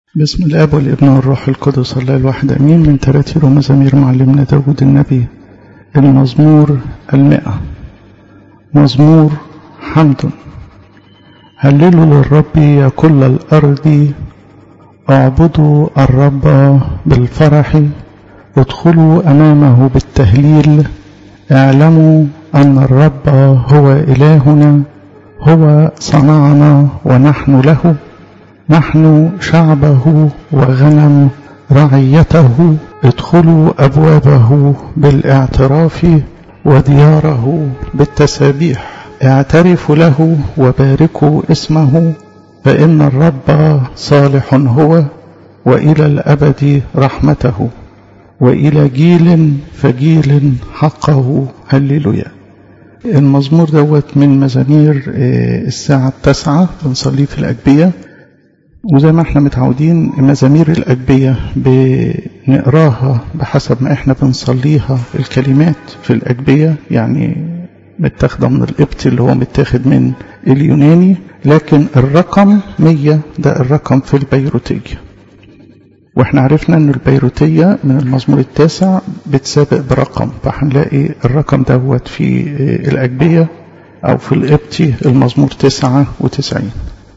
بسم الاب والابن والروح القدس الله الواحد امين من تراتير ومزامير معلمنا داود النبي المزمور المئة مزمور حمد هللوا للرب يا كل الارض اعبدوا الرب بالفرح ادخلوا امامه بالتهليل اعلموا ان الرب هو الهنا هو صنعنا ونحن له نحن شعبه وغنم رعيته ادخلوا ابوابه بالاعتراف ودياره بالتسابيح اعترفوا له وباركوا اسمه فان الرب صالح هو والى الابد رحمته والى جيل فجيل حقه هللويا المزمور دوت من مزامير الساعة التاسعة بنصليه في الأجبية وزي ما احنا متعودين مزامير الأجبية بنقراها بحسب ما احنا بنصليها الكلمات في الأجبية يعني متاخدة من القبط اللي هو متاخد من اليوناني لكن الرقم مية ده الرقم في البيروتية واحنا عرفنا ان البيروتية من المزمور التاسع بتسابق برقم فهنلاقي الرقم دوت في الأجبية أو في القبطي المزمور تسعة وتسعين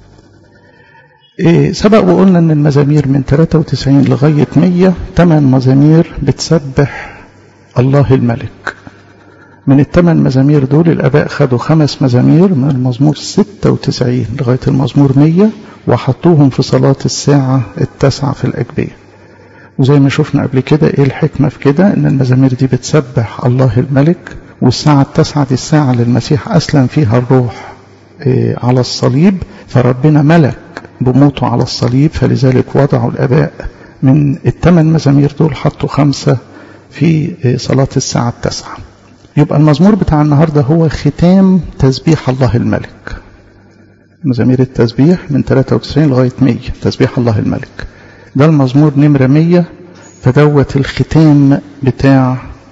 إيه سبق وقلنا ان المزامير من 93 لغاية 100 ثمان مزامير بتسبح الله الملك من الثمان مزامير دول الاباء خدوا خمس مزامير من المزمور 96 لغاية المزمور 100 وحطوهم في صلاة الساعة التاسعة في الأجبية وزي ما شفنا قبل كده ايه الحكمة في كده ان المزامير دي بتسبح الله الملك والساعة التاسعة دي الساعة اللي المسيح أسلم فيها الروح إيه على الصليب فربنا ملك بموته على الصليب فلذلك وضعوا الآباء من الثمان مزامير دول حطوا خمسة في صلاة الساعة التاسعة يبقى المزمور بتاع النهاردة هو ختام تسبيح الله الملك مزامير التسبيح من 93 لغاية 100 تسبيح الله الملك ده المزمور نمرة 100 فدوت الختام بتاع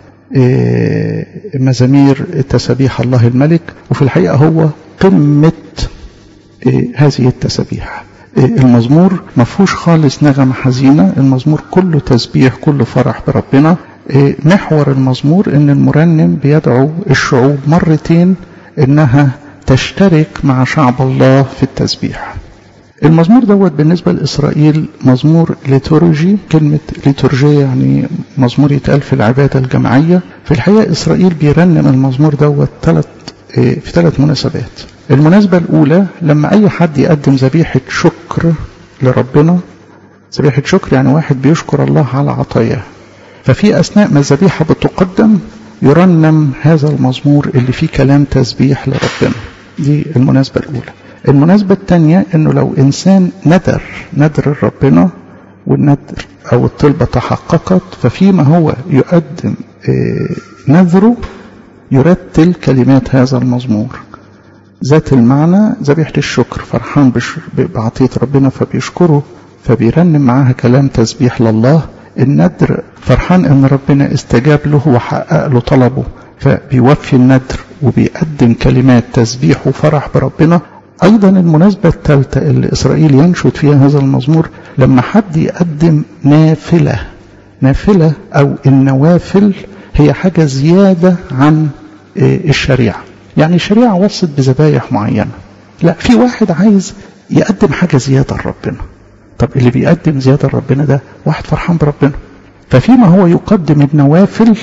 مزامير تسبيح الله الملك وفي الحقيقة هو قمة هذه التسبيح المزمور ما فيهوش خالص نغمة حزينة المزمور كله تسبيح كله فرح بربنا محور المزمور ان المرنم بيدعو الشعوب مرتين انها تشترك مع شعب الله في التسبيح المزمور دوت بالنسبة لإسرائيل مزمور ليتورجي كلمة ليتورجية يعني مزمور يتقال في العبادة الجماعية في الحقيقة إسرائيل بيرنم المزمور دوت ثلاث في ثلاث مناسبات المناسبة الأولى لما أي حد يقدم ذبيحة شكر لربنا ذبيحة شكر يعني واحد بيشكر الله على عطاياه ففي أثناء ما الذبيحة بتقدم يرنم هذا المزمور اللي فيه كلام تسبيح لربنا دي المناسبة الأولى المناسبة الثانية أنه لو إنسان ندر ندر ربنا والندر أو الطلبة تحققت ففيما هو يقدم نذره يرتل كلمات هذا المزمور ذات المعنى ذبيحة الشكر فرحان بعطية ربنا فبيشكره فبيرنم معاها كلام تسبيح لله الندر فرحان ان ربنا استجاب له وحقق له طلبه فبيوفي الندر وبيقدم كلمات تسبيح وفرح بربنا ايضا المناسبة الثالثة اللي اسرائيل ينشد فيها هذا المزمور لما حد يقدم نافلة نافلة او النوافل هي حاجة زيادة عن الشريعة يعني الشريعة وصت بذبايح معينة لا في واحد عايز يقدم حاجة زيادة لربنا طب اللي بيقدم زيادة لربنا ده واحد فرحان بربنا ففيما هو يقدم النوافل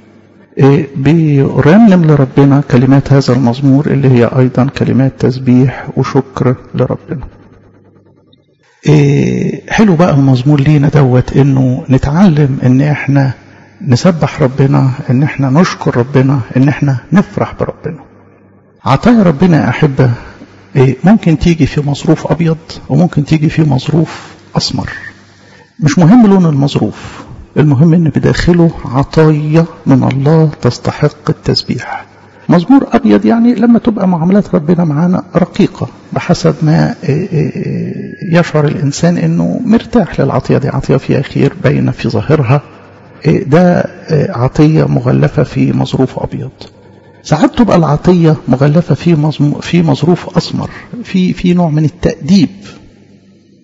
بيرنم لربنا كلمات هذا المزمور اللي هي أيضا كلمات تسبيح وشكر لربنا حلو بقى المزمور لينا دوت انه نتعلم ان احنا نسبح ربنا ان احنا نشكر ربنا ان احنا نفرح بربنا عطايا ربنا يا احبه ممكن تيجي في مظروف ابيض وممكن تيجي في مظروف اسمر مش مهم لون المظروف المهم ان بداخله عطايا من الله تستحق التسبيح مزمور ابيض يعني لما تبقى معاملات ربنا معانا رقيقه بحسب ما يشعر الانسان انه مرتاح للعطيه دي عطيه فيها خير باينه في ظاهرها ده عطيه مغلفه في مظروف ابيض ساعات تبقى العطية مغلفة في في مظروف أسمر في في نوع من التأديب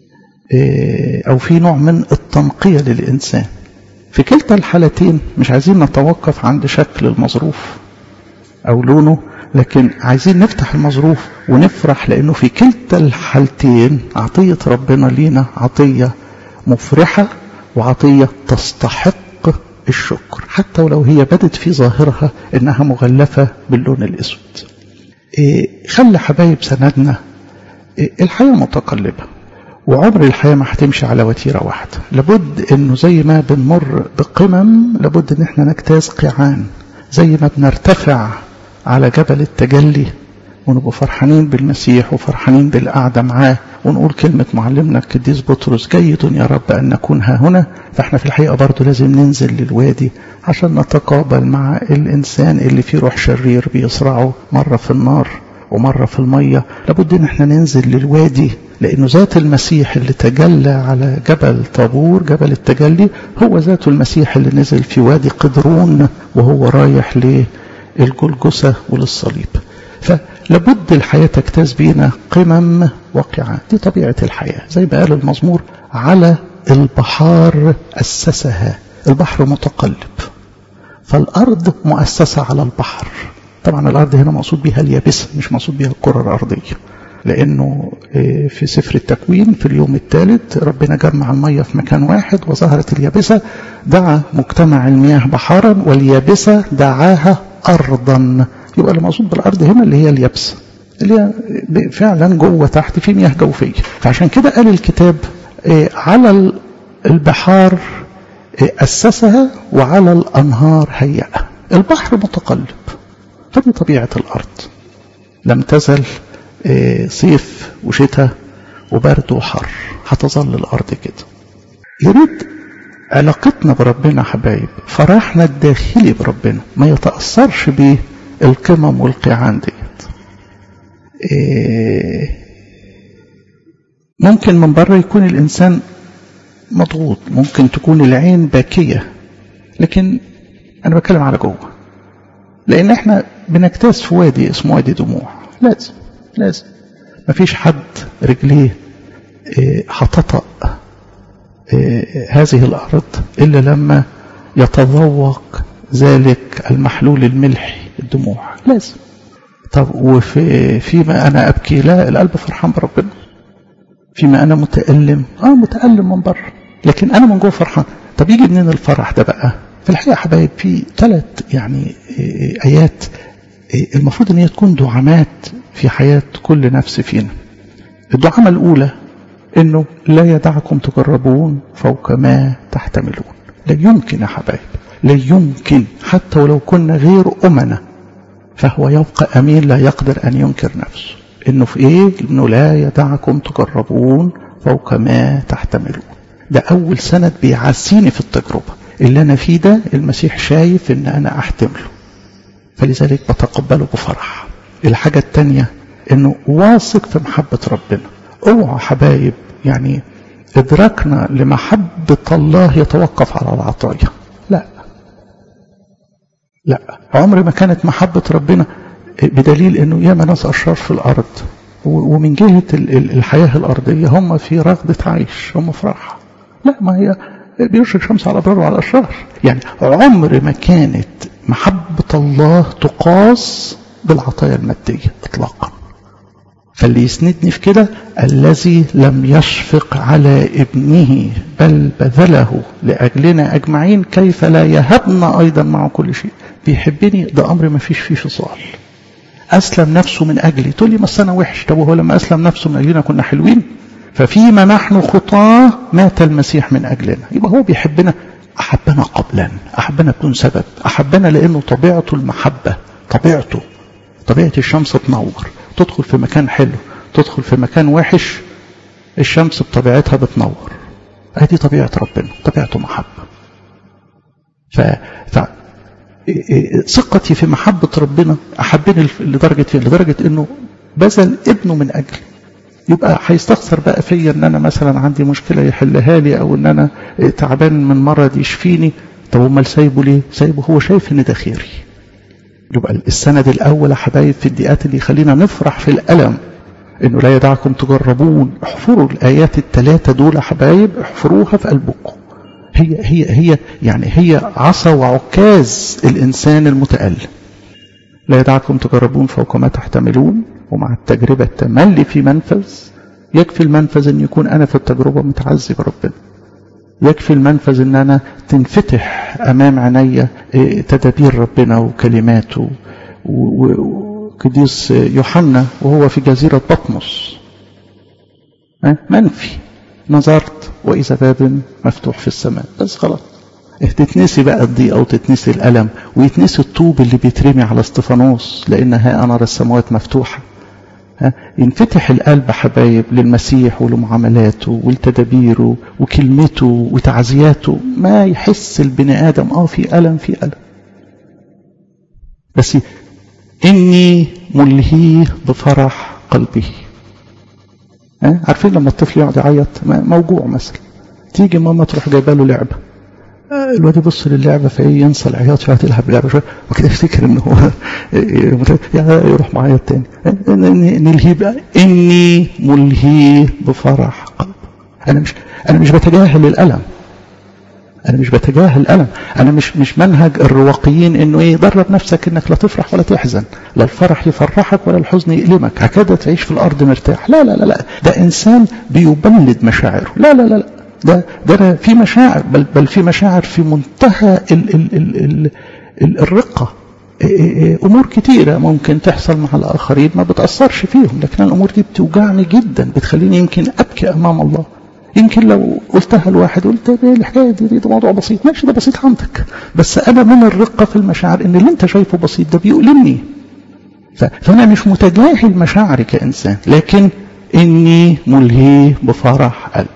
أو في نوع من التنقية للإنسان في كلتا الحالتين مش عايزين نتوقف عند شكل المظروف أو لونه لكن عايزين نفتح المظروف ونفرح لأنه في كلتا الحالتين عطية ربنا لينا عطية مفرحة وعطية تستحق الشكر حتى ولو هي بدت في ظاهرها إنها مغلفة باللون الأسود إيه خلي حبايب سندنا إيه الحياة متقلبة وعمر الحياة ما هتمشي على وتيرة واحدة لابد انه زي ما بنمر بقمم لابد ان احنا نجتاز قيعان زي ما بنرتفع على جبل التجلي ونبقى فرحانين بالمسيح وفرحانين بالقعدة معاه ونقول كلمة معلمنا القديس بطرس جيد يا رب أن نكون ها هنا فاحنا في الحقيقة برضو لازم ننزل للوادي عشان نتقابل مع الإنسان اللي فيه روح شرير بيصرعه مرة في النار ومرة في المية لابد ان احنا ننزل للوادي لانه ذات المسيح اللي تجلى على جبل طابور جبل التجلي هو ذات المسيح اللي نزل في وادي قدرون وهو رايح للجلجسة وللصليب فلابد الحياة تجتاز بينا قمم وقعات دي طبيعة الحياة زي ما قال المزمور على البحار أسسها البحر متقلب فالأرض مؤسسة على البحر طبعا الأرض هنا مقصود بها اليابسة مش مقصود بها الكرة الأرضية لأنه في سفر التكوين في اليوم الثالث ربنا جمع المية في مكان واحد وظهرت اليابسة دعا مجتمع المياه بحارا واليابسة دعاها أرضا يبقى المقصود بالأرض هنا اللي هي اليابسة اللي هي فعلا جوه تحت في مياه جوفية فعشان كده قال الكتاب على البحار أسسها وعلى الأنهار هيئها البحر متقلب فدي طبيعة الأرض لم تزل صيف وشتاء وبرد وحر هتظل الأرض كده يريد علاقتنا بربنا حبايب فرحنا الداخلي بربنا ما يتأثرش بالقمم والقيعان ديت ممكن من بره يكون الإنسان مضغوط ممكن تكون العين باكية لكن أنا بتكلم على جوه لأن احنا بنجتاز في وادي اسمه وادي دموع لازم لازم مفيش حد رجليه هتطأ هذه الأرض إلا لما يتذوق ذلك المحلول الملحي الدموع لازم طب وفي فيما أنا أبكي لا القلب فرحان بربنا فيما أنا متألم آه متألم من بره لكن أنا من جوه فرحان طب يجي منين الفرح ده بقى في الحقيقة حبايب في ثلاث يعني آيات المفروض ان هي تكون دعامات في حياة كل نفس فينا الدعامة الأولى انه لا يدعكم تجربون فوق ما تحتملون لا يمكن يا حبايب لا يمكن حتى ولو كنا غير أمنا فهو يبقى أمين لا يقدر أن ينكر نفسه إنه في إيه؟ إنه لا يدعكم تجربون فوق ما تحتملون ده أول سند بيعسيني في التجربة اللي أنا فيه ده المسيح شايف إن أنا أحتمله فلذلك بتقبله بفرح الحاجة التانية إنه واثق في محبة ربنا اوعى حبايب يعني إدراكنا لمحبة الله يتوقف على العطايا لا لا عمر ما كانت محبة ربنا بدليل انه ياما ناس اشرار في الارض ومن جهة الحياة الارضية هم في رغدة عيش هم في راحة لا ما هي بيرشق شمس على الابرار وعلى الاشرار يعني عمر ما كانت محبة الله تقاس بالعطايا المادية اطلاقا فاللي يسندني في كده الذي لم يشفق على ابنه بل بذله لأجلنا أجمعين كيف لا يهبنا أيضا معه كل شيء بيحبني ده أمر ما فيش فيه فصال أسلم نفسه من أجلي تقول لي ما أنا وحش طب وهو لما أسلم نفسه من أجلنا كنا حلوين ففيما نحن خطاه مات المسيح من أجلنا يبقى هو بيحبنا أحبنا قبلا أحبنا بدون سبب أحبنا لأنه طبيعته المحبة طبيعته طبيعة الشمس تنور تدخل في مكان حلو تدخل في مكان وحش الشمس بطبيعتها بتنور هذه طبيعة ربنا طبيعته محبة ف... ف... ثقتي في محبة ربنا أحبني لدرجة فين لدرجة أنه بذل ابنه من أجلي يبقى هيستخسر بقى فيا ان انا مثلا عندي مشكله يحلها لي او ان انا تعبان من مرض يشفيني طب امال سايبه ليه؟ سايبه هو شايف ان ده خيري. يبقى السند الاول يا حبايب في الدقات اللي يخلينا نفرح في الالم انه لا يدعكم تجربون احفروا الايات الثلاثه دول يا حبايب احفروها في قلبكم هي هي هي يعني هي عصا وعكاز الانسان المتالم لا يدعكم تجربون فوق ما تحتملون ومع التجربه التملي في منفذ يكفي المنفذ ان يكون انا في التجربه متعذب ربنا يكفي المنفذ ان انا تنفتح امام عيني تدابير ربنا وكلماته وقديس يوحنا وهو في جزيرة بطمس منفي نظرت وإذا باب مفتوح في السماء بس خلاص تتنسي بقى الضيقة وتتنسي الألم ويتنسي الطوب اللي بيترمي على استفانوس لأنها أنا السماوات مفتوحة ينفتح القلب حبايب للمسيح ولمعاملاته ولتدابيره وكلمته وتعزياته ما يحس البني آدم اه في ألم في ألم بس إني ملهيه بفرح قلبه ها عارفين لما الطفل يقعد يعيط موجوع مثلا تيجي ماما تروح جايبه له لعبه الواد يبص للعبه فايه ينسى العياط شويه تلعب اللعبه شويه وكده يفتكر ان هو يروح معيط تاني نلهيه بقى اني ملهيه بفرح قلبه انا مش انا مش بتجاهل الالم انا مش بتجاهل الالم انا مش مش منهج الرواقيين انه ايه درب نفسك انك لا تفرح ولا تحزن لا الفرح يفرحك ولا الحزن يؤلمك هكذا تعيش في الارض مرتاح لا لا لا لا ده انسان بيبلد مشاعره لا لا لا, لا. ده ده في مشاعر بل بل في مشاعر في منتهى ال ال ال ال ال الرقه امور كتيره ممكن تحصل مع الاخرين ما بتاثرش فيهم لكن الامور دي بتوجعني جدا بتخليني يمكن ابكي امام الله يمكن لو قلتها لواحد قلت ايه الحكايه دي, دي ده موضوع بسيط ماشي ده بسيط عندك بس انا من الرقه في المشاعر ان اللي انت شايفه بسيط ده بيؤلمني فانا مش متجاهل مشاعري كانسان لكن اني ملهيه بفرح قلبه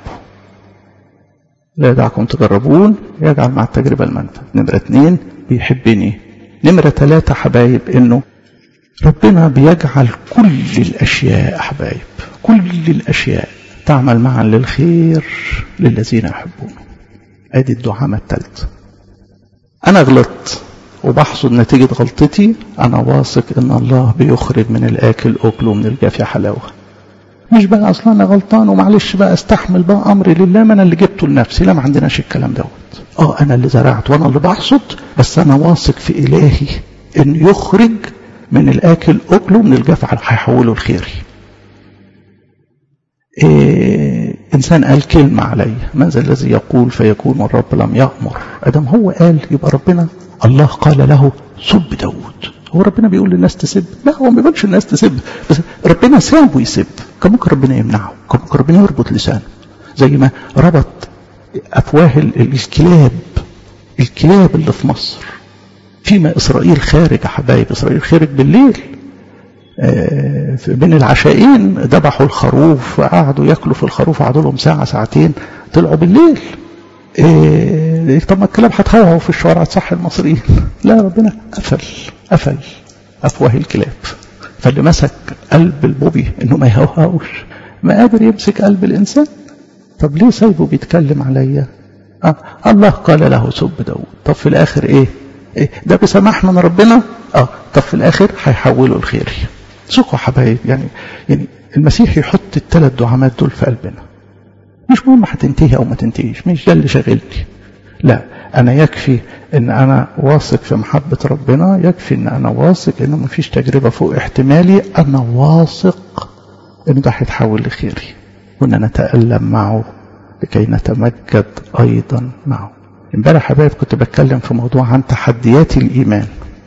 لا يدعكم تجربون يجعل مع التجربه المنفذ نمره اثنين بيحبني نمره ثلاثه حبايب انه ربنا بيجعل كل الاشياء حبايب كل الاشياء تعمل معا للخير للذين يحبونه ادي الدعامة الثالثة انا غلطت وبحصد نتيجة غلطتي انا واثق ان الله بيخرج من الاكل اكل ومن الجافية حلاوة مش بقى اصلا انا غلطان ومعلش بقى استحمل بقى امري لله ما انا اللي جبته لنفسي لا ما عندناش الكلام دوت اه انا اللي زرعت وانا اللي بحصد بس انا واثق في الهي ان يخرج من الاكل اكل ومن الجافية هيحوله لخيري إيه إنسان قال كلمة علي من ذا الذي يقول فيكون والرب لم يأمر أدم هو قال يبقى ربنا الله قال له سب داود هو ربنا بيقول للناس تسب لا هو ما بيقولش الناس تسب بس ربنا سابه يسب كان ممكن ربنا يمنعه كان ممكن ربنا يربط لسانه زي ما ربط أفواه الكلاب الكلاب اللي في مصر فيما إسرائيل خارج يا حبايب إسرائيل خارج بالليل بين العشائين ذبحوا الخروف وقعدوا ياكلوا في الخروف قعدوا لهم ساعه ساعتين طلعوا بالليل إيه طب ما الكلاب هتهوهوا في الشوارع تصح المصريين لا ربنا قفل قفل افواه الكلاب فاللي مسك قلب البوبي انه ما يهوهوش ما قادر يمسك قلب الانسان طب ليه سايبه بيتكلم عليا آه الله قال له سب داود طب في الاخر ايه, إيه ده بسماح من ربنا اه طب في الاخر هيحوله الخير ثقوا حبايب يعني يعني المسيح يحط الثلاث دعامات دول في قلبنا مش مهم هتنتهي او ما تنتهيش مش ده اللي شاغلني لا انا يكفي ان انا واثق في محبة ربنا يكفي ان انا واثق ان ما فيش تجربة فوق احتمالي انا واثق ان ده هيتحول لخيري وان نتألم معه لكي نتمجد ايضا معه امبارح حبايب كنت بتكلم في موضوع عن تحديات الايمان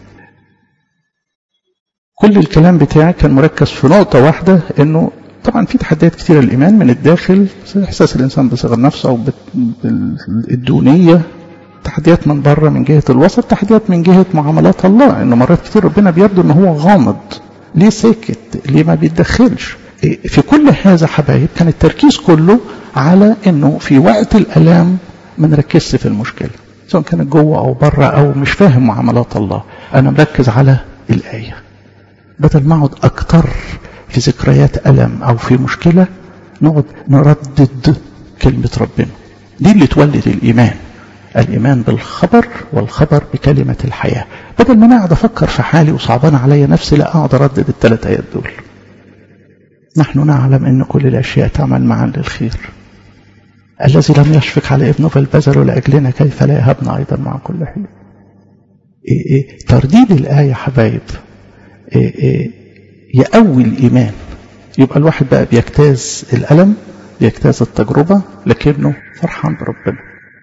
كل الكلام بتاعي كان مركز في نقطة واحدة انه طبعا في تحديات كثيرة للإيمان من الداخل إحساس الإنسان بصغر نفسه أو بالدونية تحديات من بره من جهة الوسط تحديات من جهة معاملات الله إنه مرات كتير ربنا بيبدو إن هو غامض ليه ساكت ليه ما بيتدخلش في كل هذا حبايب كان التركيز كله على إنه في وقت الألام ما نركزش في المشكلة سواء كانت جوه أو بره أو مش فاهم معاملات الله أنا مركز على الآية بدل ما اقعد اكتر في ذكريات ألم أو في مشكلة نقعد نردد كلمة ربنا دي اللي تولد الإيمان الإيمان بالخبر والخبر بكلمة الحياة بدل ما أنا أقعد أفكر في حالي وصعبان عليا نفسي لا أقعد أردد الثلاث آيات دول نحن نعلم أن كل الأشياء تعمل معا للخير الذي لم يشفق على ابنه بل بذله لأجلنا كيف لا يهبنا أيضا مع كل حين إيه إيه ترديد الآية حبايب إيه إيه يقوي الإيمان يبقى الواحد بقى بيجتاز الألم بيجتاز التجربة لكنه فرحان بربنا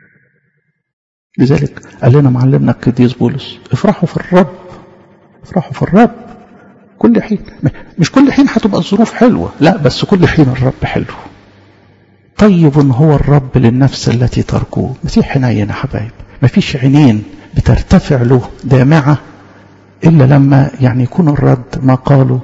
لذلك قال لنا معلمنا القديس بولس افرحوا في الرب افرحوا في الرب كل حين مش كل حين هتبقى الظروف حلوة لا بس كل حين الرب حلو طيب هو الرب للنفس التي ترجوه مسيح حنين يا حبايب مفيش عينين بترتفع له دامعة إلا لما يعني يكون الرد ما قالوا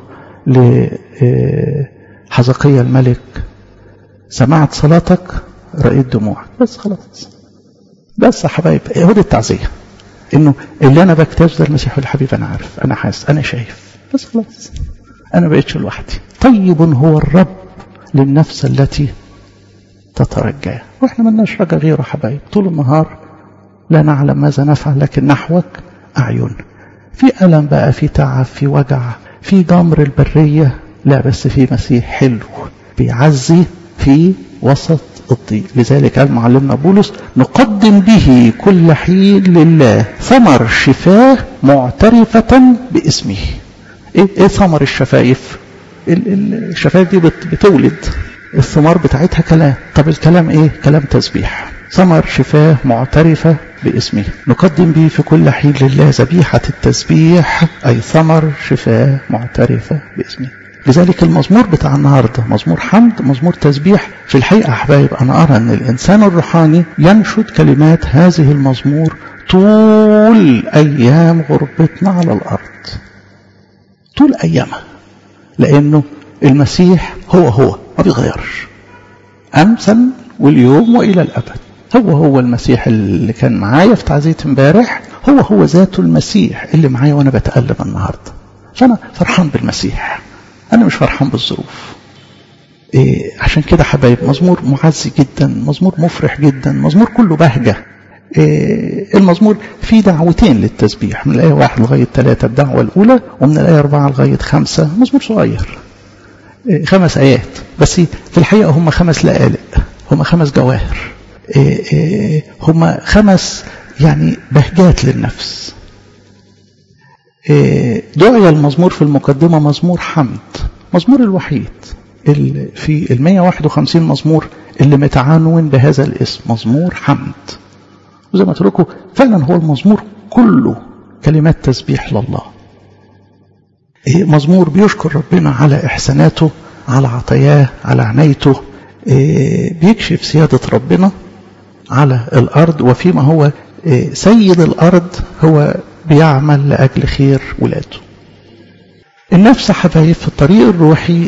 لحزقية الملك سمعت صلاتك رأيت دموعك بس خلاص بس يا حبايب هو دي التعزية انه اللي انا بكتاز ده المسيح الحبيب انا عارف انا حاسس انا شايف بس خلاص انا بقيتش لوحدي طيب هو الرب للنفس التي تترجاه واحنا ملناش رجا غيره حبايب طول النهار لا نعلم ماذا نفعل لكن نحوك أعين في ألم بقى في تعب في وجع في جمر البرية لا بس في مسيح حلو بيعزي في وسط الضيق لذلك قال معلمنا بولس نقدم به كل حين لله ثمر شفاه معترفة باسمه ايه, إيه ثمر الشفايف الشفايف دي بتولد الثمار بتاعتها كلام طب الكلام ايه كلام تسبيح ثمر شفاه معترفة باسمه نقدم به في كل حين لله ذبيحة التسبيح أي ثمر شفاه معترفة باسمه لذلك المزمور بتاع النهاردة مزمور حمد مزمور تسبيح في الحقيقة أحبايب أنا أرى أن الإنسان الروحاني ينشد كلمات هذه المزمور طول أيام غربتنا على الأرض طول أيامها لأنه المسيح هو هو ما بيغيرش أمثل واليوم وإلى الأبد هو هو المسيح اللي كان معايا في تعزية امبارح هو هو ذاته المسيح اللي معايا وأنا بتألم النهاردة فأنا فرحان بالمسيح أنا مش فرحان بالظروف إيه عشان كده حبايب مزمور معزي جدا مزمور مفرح جدا مزمور كله بهجة إيه المزمور فيه دعوتين للتسبيح من الآية واحد لغاية ثلاثة الدعوة الأولى ومن الآية أربعة لغاية خمسة مزمور صغير إيه خمس آيات بس في الحقيقة هم خمس لآلئ هم خمس جواهر هم خمس يعني بهجات للنفس دعي المزمور في المقدمة مزمور حمد مزمور الوحيد في ال 151 مزمور اللي متعنون بهذا الاسم مزمور حمد وزي ما قلت لكم فعلا هو المزمور كله كلمات تسبيح لله مزمور بيشكر ربنا على إحساناته على عطاياه على عنايته بيكشف سيادة ربنا على الأرض وفيما هو سيد الأرض هو بيعمل لأجل خير ولاده النفس حبايب في الطريق الروحي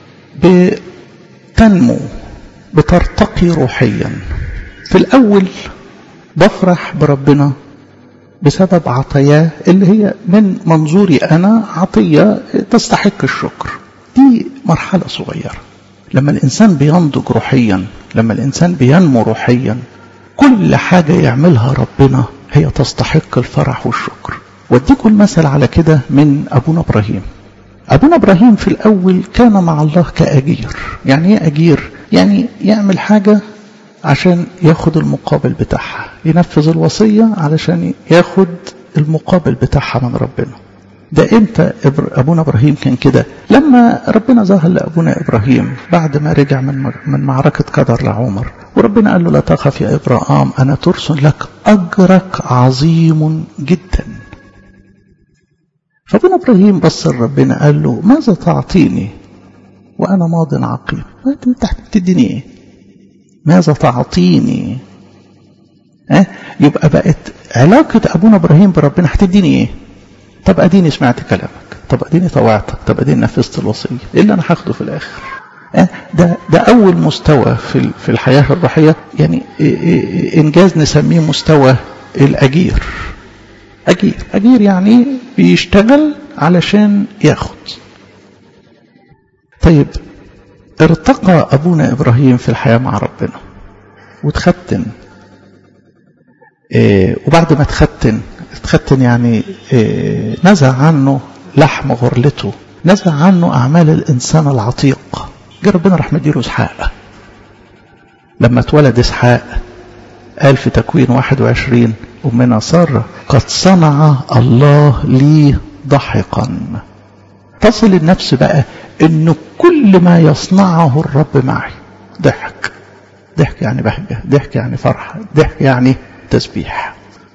بتنمو بترتقي روحيا في الأول بفرح بربنا بسبب عطاياه اللي هي من منظوري أنا عطية تستحق الشكر دي مرحلة صغيرة لما الإنسان بينضج روحيا لما الإنسان بينمو روحيا كل حاجة يعملها ربنا هي تستحق الفرح والشكر واديكم المثل على كده من أبونا إبراهيم أبونا إبراهيم في الأول كان مع الله كأجير يعني إيه أجير يعني يعمل حاجة عشان ياخد المقابل بتاعها ينفذ الوصية علشان ياخد المقابل بتاعها من ربنا ده امتى ابونا ابراهيم كان كده لما ربنا ظهر لابونا ابراهيم بعد ما رجع من من معركه قدر لعمر وربنا قال له لا تخف يا ابراهام انا ترسل لك اجرك عظيم جدا فابونا ابراهيم بص لربنا قال له ماذا تعطيني وانا ماض عقيم انت تديني ايه ماذا تعطيني ها يبقى بقت علاقه ابونا ابراهيم بربنا هتديني ايه طب اديني سمعت كلامك طب اديني طوعتك طب اديني نفذت الوصيه ايه اللي انا هاخده في الاخر أه ده ده اول مستوى في في الحياه الروحيه يعني انجاز نسميه مستوى الاجير اجير اجير يعني بيشتغل علشان ياخد طيب ارتقى ابونا ابراهيم في الحياه مع ربنا وتختن إيه وبعد ما تختن تختن يعني إيه نزع عنه لحم غرلته نزع عنه أعمال الإنسان العتيق جه ربنا راح مديله إسحاق لما اتولد إسحاق قال في تكوين 21 أمنا سارة قد صنع الله لي ضحكا تصل النفس بقى إنه كل ما يصنعه الرب معي ضحك ضحك يعني بهجة ضحك يعني فرحة ضحك يعني تسبيح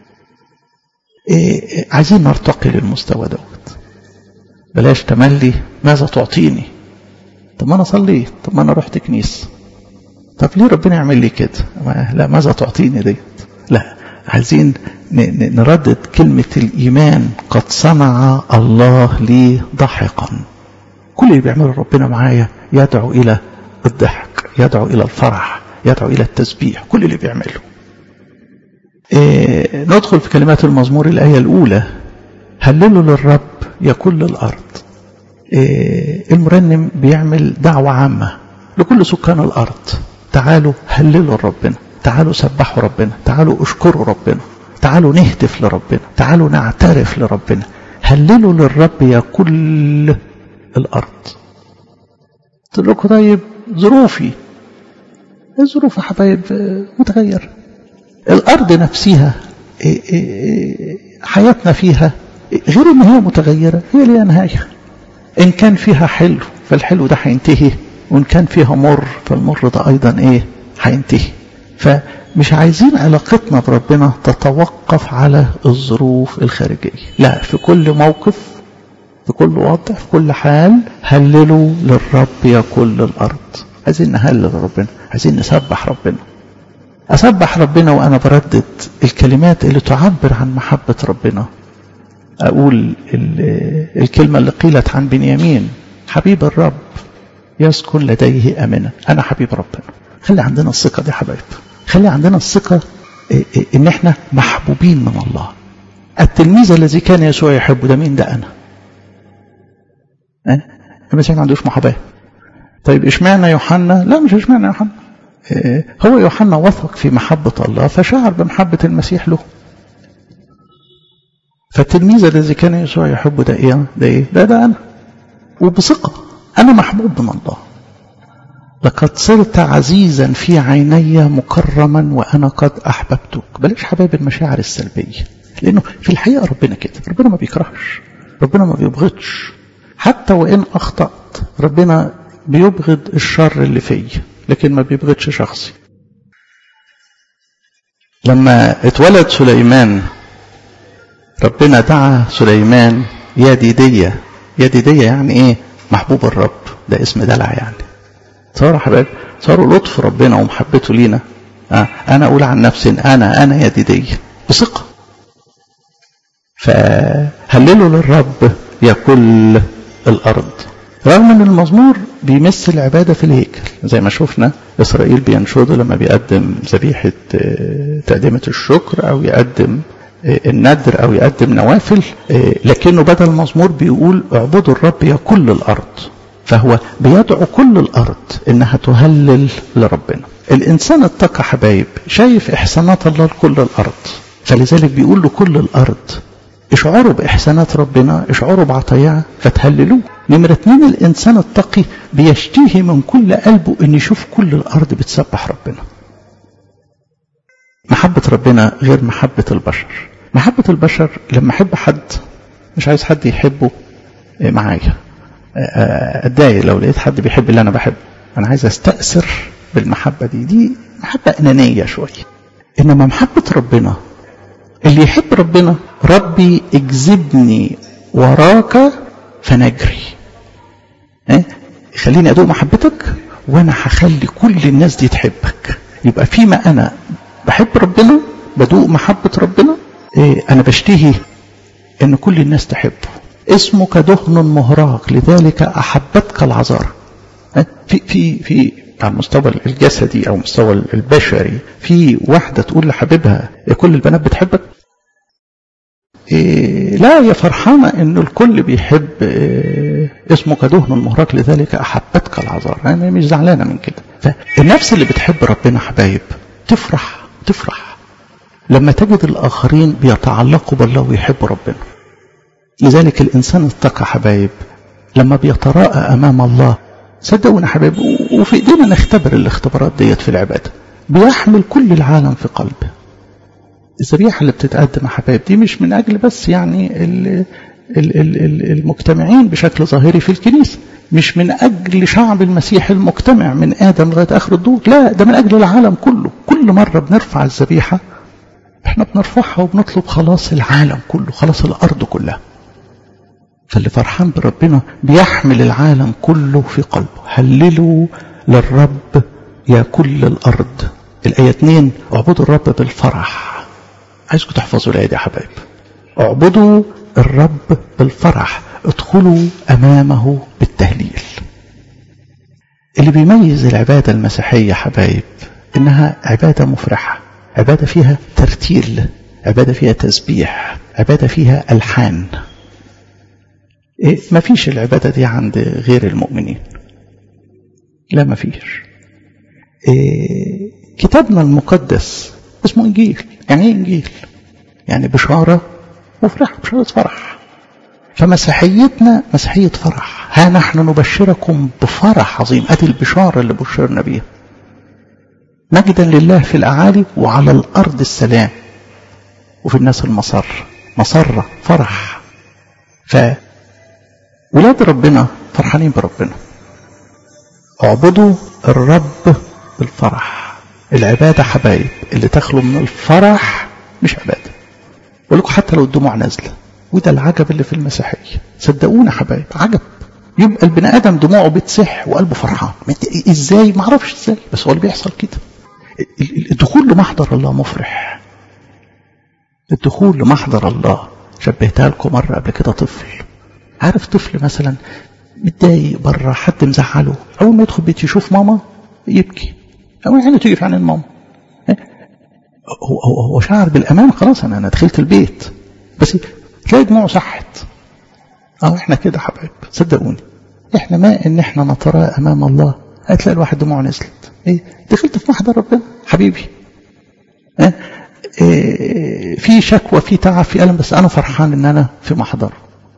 إيه عايزين نرتقي للمستوى دوت بلاش تملي ماذا تعطيني طب ما انا صليت طب ما انا رحت كنيسه طب ليه ربنا يعمل لي كده لا ماذا تعطيني ديت لا عايزين نردد كلمة الإيمان قد صنع الله لي ضحكا كل اللي بيعمله ربنا معايا يدعو إلى الضحك يدعو إلى الفرح يدعو إلى التسبيح كل اللي بيعمله إيه ندخل في كلمات المزمور الآية الأولى هللوا للرب يا كل الأرض إيه المرنم بيعمل دعوة عامة لكل سكان الأرض تعالوا هللوا ربنا تعالوا سبحوا ربنا تعالوا اشكروا ربنا تعالوا نهتف لربنا تعالوا نعترف لربنا هللوا للرب يا كل الأرض قلت لكم طيب ظروفي الظروف يا حبايب متغير الأرض نفسها حياتنا فيها غير ان هي متغيرة هي ليها نهاية إن كان فيها حلو فالحلو ده هينتهي وإن كان فيها مر فالمر ده أيضا إيه هينتهي فمش عايزين علاقتنا بربنا تتوقف على الظروف الخارجية لا في كل موقف في كل وضع في كل حال هللوا للرب يا كل الأرض عايزين نهلل ربنا عايزين نسبح ربنا أسبح ربنا وأنا بردد الكلمات اللي تعبر عن محبة ربنا أقول الكلمة اللي قيلت عن بنيامين حبيب الرب يسكن لديه أمنا أنا حبيب ربنا خلي عندنا الثقة دي حبايب خلي عندنا الثقة إن إحنا محبوبين من الله التلميذ الذي كان يسوع يحبه ده مين ده أنا أه؟ المسيح ما عندوش محاباة طيب اشمعنى يوحنا لا مش اشمعنى يوحنا اه هو يوحنا وثق في محبة الله فشعر بمحبة المسيح له فالتلميذ الذي كان يسوع يحبه ده ايه ده ايه ده ده انا وبثقة انا محبوب من الله لقد صرت عزيزا في عيني مكرما وانا قد احببتك بلاش حبايب المشاعر السلبيه لانه في الحقيقه ربنا كده ربنا ما بيكرهش ربنا ما بيبغضش حتى وان اخطات ربنا بيبغض الشر اللي فيا لكن ما بيبغضش شخصي لما اتولد سليمان ربنا دعا سليمان يا ديدية يا ديدية يعني ايه محبوب الرب ده اسم دلع يعني صار حبايب صاروا لطف ربنا ومحبته لينا آه انا اقول عن نفسي انا انا يا ديدية بثقة فهللوا للرب يا كل الارض رغم ان المزمور بيمس العبادة في الهيكل زي ما شفنا إسرائيل بينشده لما بيقدم ذبيحة تقدمة الشكر أو يقدم الندر أو يقدم نوافل لكنه بدل المزمور بيقول اعبدوا الرب يا كل الأرض فهو بيدعو كل الأرض إنها تهلل لربنا الإنسان اتقى حبايب شايف إحسانات الله لكل الأرض فلذلك بيقول لكل الأرض اشعروا بإحسانات ربنا اشعروا بعطاياه فتهللوه نمرة اتنين الإنسان التقي بيشتهي من كل قلبه أن يشوف كل الأرض بتسبح ربنا محبة ربنا غير محبة البشر محبة البشر لما أحب حد مش عايز حد يحبه معايا أتضايق لو لقيت حد بيحب اللي أنا بحبه أنا عايز أستأثر بالمحبة دي دي محبة أنانية شوية إنما محبة ربنا اللي يحب ربنا ربي اجذبني وراك فنجري اه؟ خليني ادوق محبتك وانا هخلي كل الناس دي تحبك يبقى فيما انا بحب ربنا بدوق محبة ربنا اه انا بشتهي ان كل الناس تحبه اسمك دهن مهراق لذلك احبتك العذارى اه؟ في في في على المستوى الجسدي او المستوى البشري في واحده تقول لحبيبها يا كل البنات بتحبك إيه لا يا فرحانة ان الكل بيحب إيه اسمك دهن المهراق لذلك احبتك العذار انا مش زعلانة من كده فالنفس اللي بتحب ربنا حبايب تفرح تفرح لما تجد الاخرين بيتعلقوا بالله ويحبوا ربنا لذلك الانسان اتقى حبايب لما بيتراءى أمام الله صدقونا حبايبي وفي ايدينا نختبر الاختبارات ديت في العبادة بيحمل كل العالم في قلبه الذبيحة اللي بتتقدم يا حبايب دي مش من أجل بس يعني ال ال ال المجتمعين بشكل ظاهري في الكنيسة مش من أجل شعب المسيح المجتمع من آدم لغاية آخر الدور لا ده من أجل العالم كله كل مرة بنرفع الذبيحة احنا بنرفعها وبنطلب خلاص العالم كله خلاص الأرض كلها فاللي فرحان بربنا بيحمل العالم كله في قلبه هللوا للرب يا كل الأرض الآية 2 اعبدوا الرب بالفرح عايزكم تحفظوا الآية دي يا حبايب اعبدوا الرب بالفرح ادخلوا أمامه بالتهليل اللي بيميز العبادة المسيحية حبايب إنها عبادة مفرحة عبادة فيها ترتيل عبادة فيها تسبيح عبادة فيها ألحان إيه ما فيش العبادة دي عند غير المؤمنين لا ما فيش إيه كتابنا المقدس اسمه إنجيل يعني إيه إنجيل يعني بشارة مفرحة بشارة فرح فمسيحيتنا مسيحية فرح ها نحن نبشركم بفرح عظيم أدي البشارة اللي بشرنا بيها مجدا لله في الأعالي وعلى الأرض السلام وفي الناس المسر مسرة فرح فولاد ربنا فرحانين بربنا اعبدوا الرب بالفرح العبادة حبايب اللي تخلو من الفرح مش عبادة بقول لكم حتى لو الدموع نازلة وده العجب اللي في المسيحية صدقونا حبايب عجب يبقى البني آدم دموعه بتسح وقلبه فرحان ازاي ما اعرفش ازاي بس هو اللي بيحصل كده الدخول لمحضر الله مفرح الدخول لمحضر الله شبهتها لكم مرة قبل كده طفل عارف طفل مثلا متضايق بره حد مزعله اول ما يدخل بيت يشوف ماما يبكي اول حاجه تيجي في عين الماما هو هو هو شعر بالامان خلاص انا انا دخلت البيت بس تلاقي دموعه صحت اه احنا كده حبايب صدقوني احنا ما ان احنا نترى امام الله هتلاقي الواحد دموعه نزلت ايه دخلت في محضر ربنا حبيبي اه إيه في شكوى في تعب في ألم بس أنا فرحان إن أنا في محضره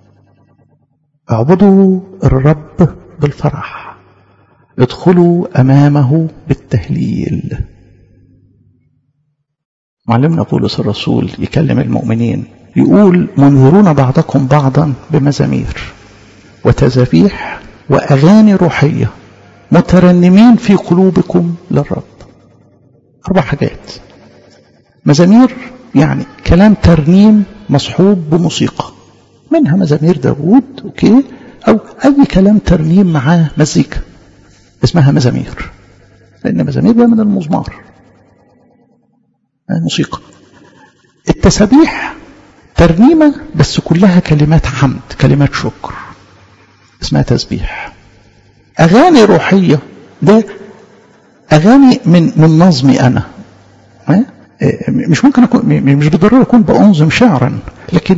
اعبدوا الرب بالفرح ادخلوا أمامه بالتهليل معلمنا بولس الرسول يكلم المؤمنين يقول منذرون بعضكم بعضا بمزامير وتزابيح وأغاني روحية مترنمين في قلوبكم للرب أربع حاجات مزامير يعني كلام ترنيم مصحوب بموسيقى منها مزامير داوود اوكي او اي كلام ترنيم معاه مزيكا اسمها مزامير لان مزامير ده من المزمار موسيقى التسابيح ترنيمة بس كلها كلمات حمد كلمات شكر اسمها تسبيح أغاني روحية ده أغاني من من نظمي أنا مش ممكن أكون مش بالضرورة أكون بأنظم شعرا لكن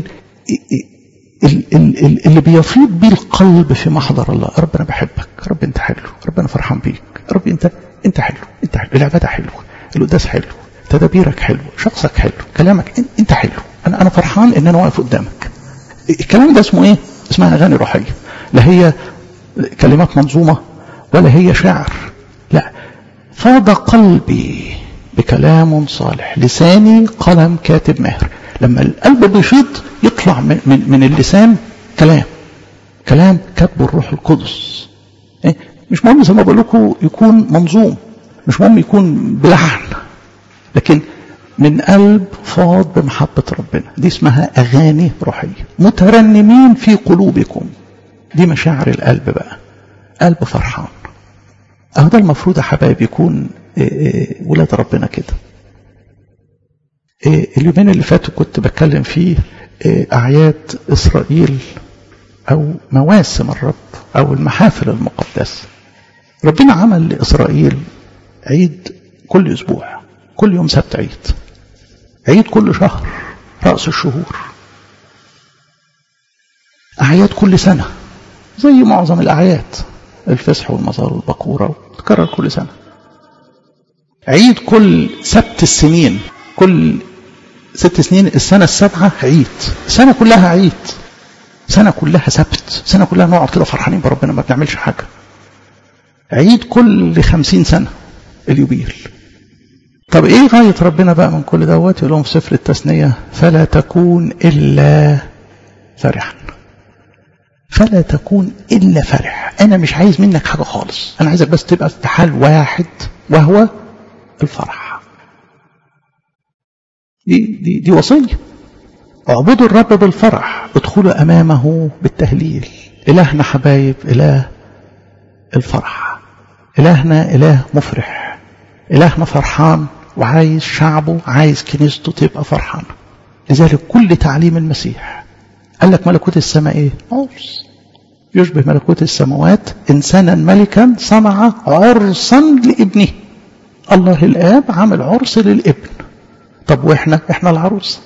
اللي بيفيض بيه القلب في محضر الله رب انا بحبك رب انت حلو رب انا فرحان بيك رب انت انت حلو انت حلو العباده حلوه القداس حلو تدابيرك حلو شخصك حلو كلامك انت حلو انا انا فرحان ان انا واقف قدامك الكلام ده اسمه ايه اسمها اغاني روحيه لا هي كلمات منظومه ولا هي شعر لا فاض قلبي بكلام صالح لساني قلم كاتب ماهر لما القلب بيفيض يطلع من, من, من اللسان كلام كلام كتبه الروح القدس إيه؟ مش مهم زي ما بقول لكم يكون منظوم مش مهم يكون بلحن لكن من قلب فاض بمحبة ربنا دي اسمها أغاني روحية مترنمين في قلوبكم دي مشاعر القلب بقى قلب فرحان أهو ده المفروض يا حبايب يكون إيه إيه ولاد ربنا كده اليومين اللي فاتوا كنت بتكلم فيه أعياد إسرائيل أو مواسم الرب أو المحافل المقدسة ربنا عمل لإسرائيل عيد كل أسبوع كل يوم سبت عيد عيد كل شهر رأس الشهور أعياد كل سنة زي معظم الأعياد الفسح والمزار والبقورة تكرر كل سنة عيد كل سبت السنين كل ست سنين السنة السابعة عيد سنة كلها عيد سنة كلها سبت سنة كلها نقعد كده فرحانين بربنا ما بنعملش حاجة عيد كل خمسين سنة اليوبيل طب ايه غاية ربنا بقى من كل دوت يقول لهم في سفر التثنية فلا تكون إلا فرحا فلا تكون إلا فرح أنا مش عايز منك حاجة خالص أنا عايزك بس تبقى في حال واحد وهو الفرح دي, دي, دي وصية اعبدوا الرب بالفرح ادخلوا أمامه بالتهليل إلهنا حبايب إله الفرح إلهنا إله مفرح إلهنا فرحان وعايز شعبه عايز كنيسته تبقى فرحانة لذلك كل تعليم المسيح قال لك ملكوت السماء ايه عرس يشبه ملكوت السماوات إنسانا ملكا صنع عرسا لابنه الله الآب عمل عرس للابن طب وإحنا إحنا العروس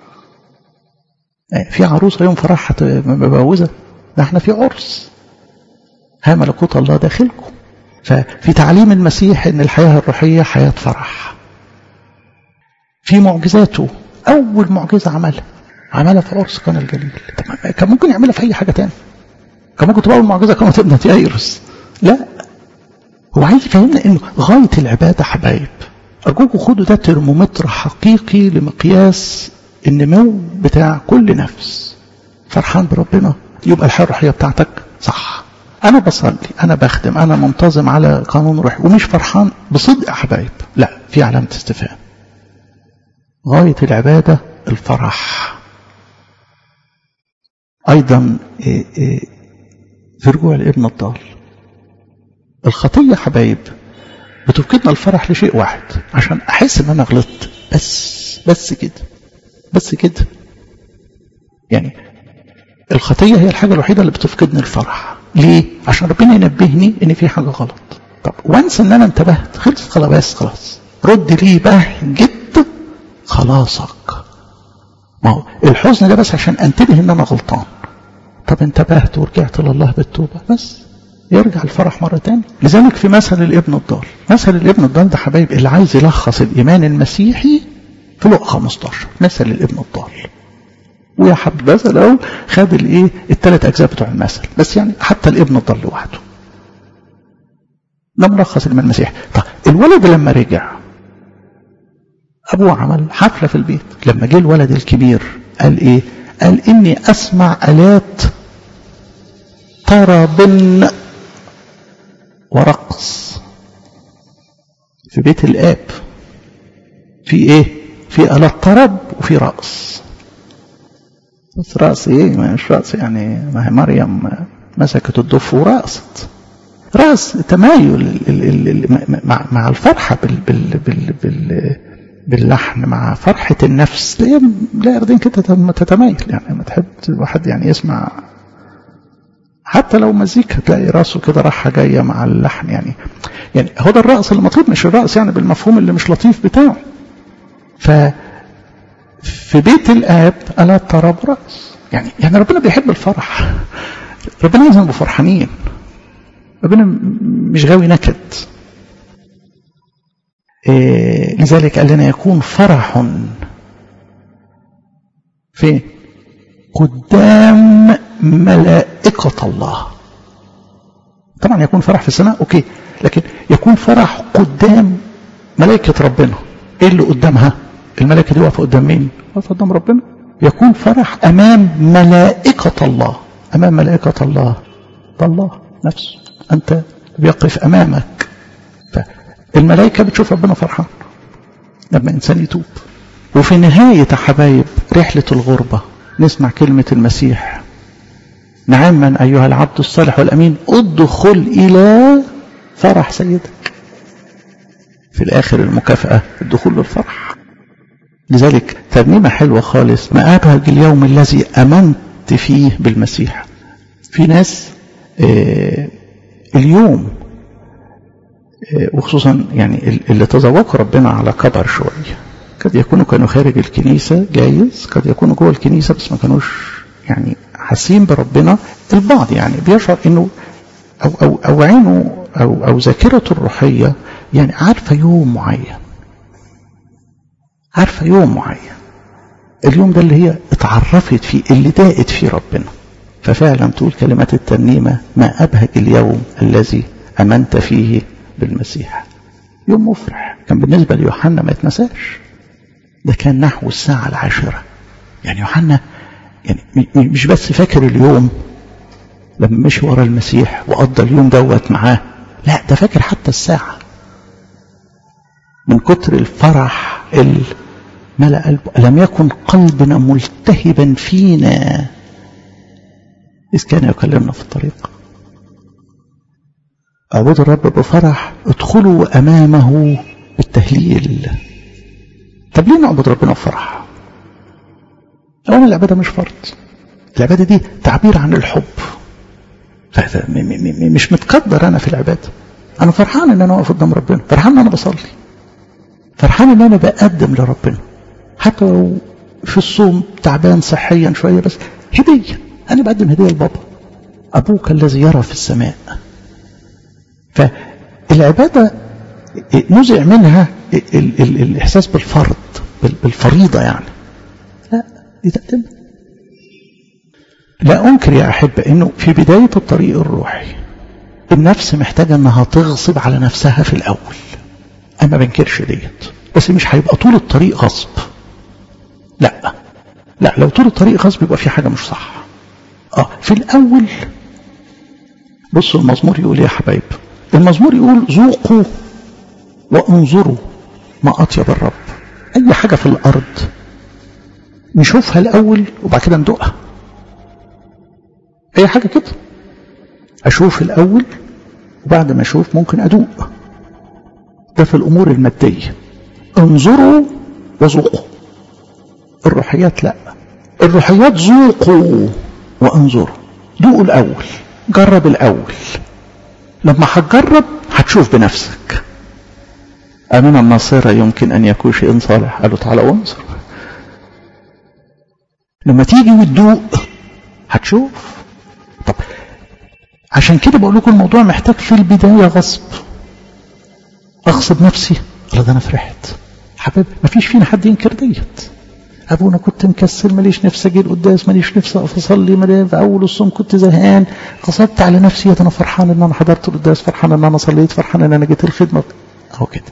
في عروسة يوم فرح مبوزة ده احنا في عرس ها ملكوت الله داخلكم ففي تعليم المسيح ان الحياة الروحية حياة فرح في معجزاته اول معجزة عملها عملها في عرس كان الجليل كان ممكن يعملها في اي حاجة تاني كان ممكن تبقى اول معجزة كانت ابنة يايرس لا هو عايز يفهمنا انه غاية العبادة حبايب ارجوكم خدوا ده ترمومتر حقيقي لمقياس النمو بتاع كل نفس فرحان بربنا يبقى الحياة الروحية بتاعتك صح أنا بصلي أنا بخدم أنا منتظم على قانون روحي ومش فرحان بصدق يا حبايب لا في علامة استفهام غاية العبادة الفرح أيضا في رجوع الابن الضال الخطية حبايب بتفقدنا الفرح لشيء واحد عشان أحس إن أنا غلطت بس بس كده بس كده يعني الخطية هي الحاجة الوحيدة اللي بتفقدني الفرح ليه؟ عشان ربنا ينبهني ان في حاجة غلط طب وانسى ان انا انتبهت خلص خلاص بس خلاص رد لي بهجت خلاصك ما هو الحزن ده بس عشان انتبه ان انا غلطان طب انتبهت ورجعت لله بالتوبة بس يرجع الفرح مرة تاني لذلك في مثل الابن الضال مثل الابن الضال ده حبايب اللي عايز يلخص الإيمان المسيحي في لقى 15 مثل الابن الضال ويا حبذا لو خد الايه الثلاث اجزاء بتوع المثل بس يعني حتى الابن الضال لوحده ده ملخص الإيمان المسيحي طب الولد لما رجع أبوه عمل حفلة في البيت لما جه الولد الكبير قال إيه قال إني أسمع آلات طرب ورقص في بيت الآب في إيه في آلات طرب وفي رقص بس رقص إيه مش رقص يعني ما هي مريم مسكت الضف ورقصت رأس تمايل مع الفرحة بال بال بال بال باللحن مع فرحة النفس لا لا يرضين كده تتمايل يعني ما تحب الواحد يعني يسمع حتى لو مزيكا تلاقي راسه كده راحة جاية مع اللحن يعني يعني هو ده الرقص اللي مطلوب مش الرقص يعني بالمفهوم اللي مش لطيف بتاعه ف في بيت الآب ألا ترى برأس يعني يعني ربنا بيحب الفرح ربنا عايزنا نبقى فرحانين ربنا مش غاوي نكد إيه لذلك قال لنا يكون فرح فين قدام ملائكة الله طبعا يكون فرح في السماء اوكي لكن يكون فرح قدام ملائكة ربنا ايه اللي قدامها الملائكة دي واقفة قدام مين واقفة قدام ربنا يكون فرح امام ملائكة الله امام ملائكة الله ده الله نفسه أنت بيقف أمامك فالملائكة بتشوف ربنا فرحان لما إنسان يتوب وفي نهاية حبايب رحلة الغربة نسمع كلمة المسيح نعما أيها العبد الصالح والأمين ادخل إلى فرح سيدك في الآخر المكافأة الدخول للفرح لذلك ترنيمة حلوة خالص ما أبهج اليوم الذي أمنت فيه بالمسيح في ناس آه اليوم وخصوصا يعني اللي تذوقوا ربنا على كبر شوية قد يكونوا كانوا خارج الكنيسة جايز قد يكونوا جوه الكنيسة بس ما كانوش يعني حاسين بربنا البعض يعني بيشعر انه او او او عينه او او ذاكرته الروحية يعني عارفة يوم معين عارفة يوم معين اليوم ده اللي هي اتعرفت فيه اللي داقت فيه ربنا ففعلا تقول كلمات الترنيمة ما أبهج اليوم الذي أمنت فيه بالمسيح يوم مفرح كان بالنسبة ليوحنا ما يتنساش ده كان نحو الساعة العاشرة يعني يوحنا يعني مش بس فاكر اليوم لما مشي ورا المسيح وقضى اليوم دوت معاه لا ده فاكر حتى الساعة من كتر الفرح اللي ملأ قلبه ألم يكن قلبنا ملتهبا فينا إذ كان يكلمنا في الطريق اعبدوا الرب بفرح ادخلوا أمامه بالتهليل طب ليه نعبد ربنا بفرح أولا العبادة مش فرض العبادة دي تعبير عن الحب مش متقدر أنا في العبادة أنا فرحان إن أنا واقف قدام ربنا فرحان إن أنا بصلي فرحان إن أنا بقدم لربنا حتى لو في الصوم تعبان صحيا شوية بس هدية أنا بقدم هدية لبابا أبوك الذي يرى في السماء فالعبادة نزع منها ال ال ال الإحساس بالفرض بالفريضة يعني لا دي تقدم لا أنكر يا أحبة أنه في بداية الطريق الروحي النفس محتاجة أنها تغصب على نفسها في الأول أنا بنكرش ديت بس مش هيبقى طول الطريق غصب لا لا لو طول الطريق غصب يبقى في حاجة مش صح اه في الأول بصوا المزمور يقول يا حبايب المزمور يقول ذوقوا وانظروا ما أطيب الرب أي حاجة في الأرض نشوفها الأول وبعد كده ندوقها أي حاجة كده أشوف الأول وبعد ما أشوف ممكن أدوق ده في الأمور المادية انظروا وذوقوا الروحيات لا الروحيات ذوقوا وانظروا دوقوا الأول جرب الأول لما هتجرب هتشوف بنفسك أمين الناصرة يمكن أن يكون شيء صالح قالوا تعالى وانظر لما تيجي وتدوق هتشوف طب عشان كده بقول لكم الموضوع محتاج في البداية غصب أغصب نفسي الله ده أنا فرحت حبيب مفيش فينا حد ينكر ديت ابونا كنت مكسل ماليش نفسي اجي القداس ماليش نفسي اقف اصلي في اول الصوم كنت زهقان غصبت على نفسي انا فرحان ان انا حضرت القداس فرحان ان انا صليت فرحان ان انا جيت الخدمه اهو كده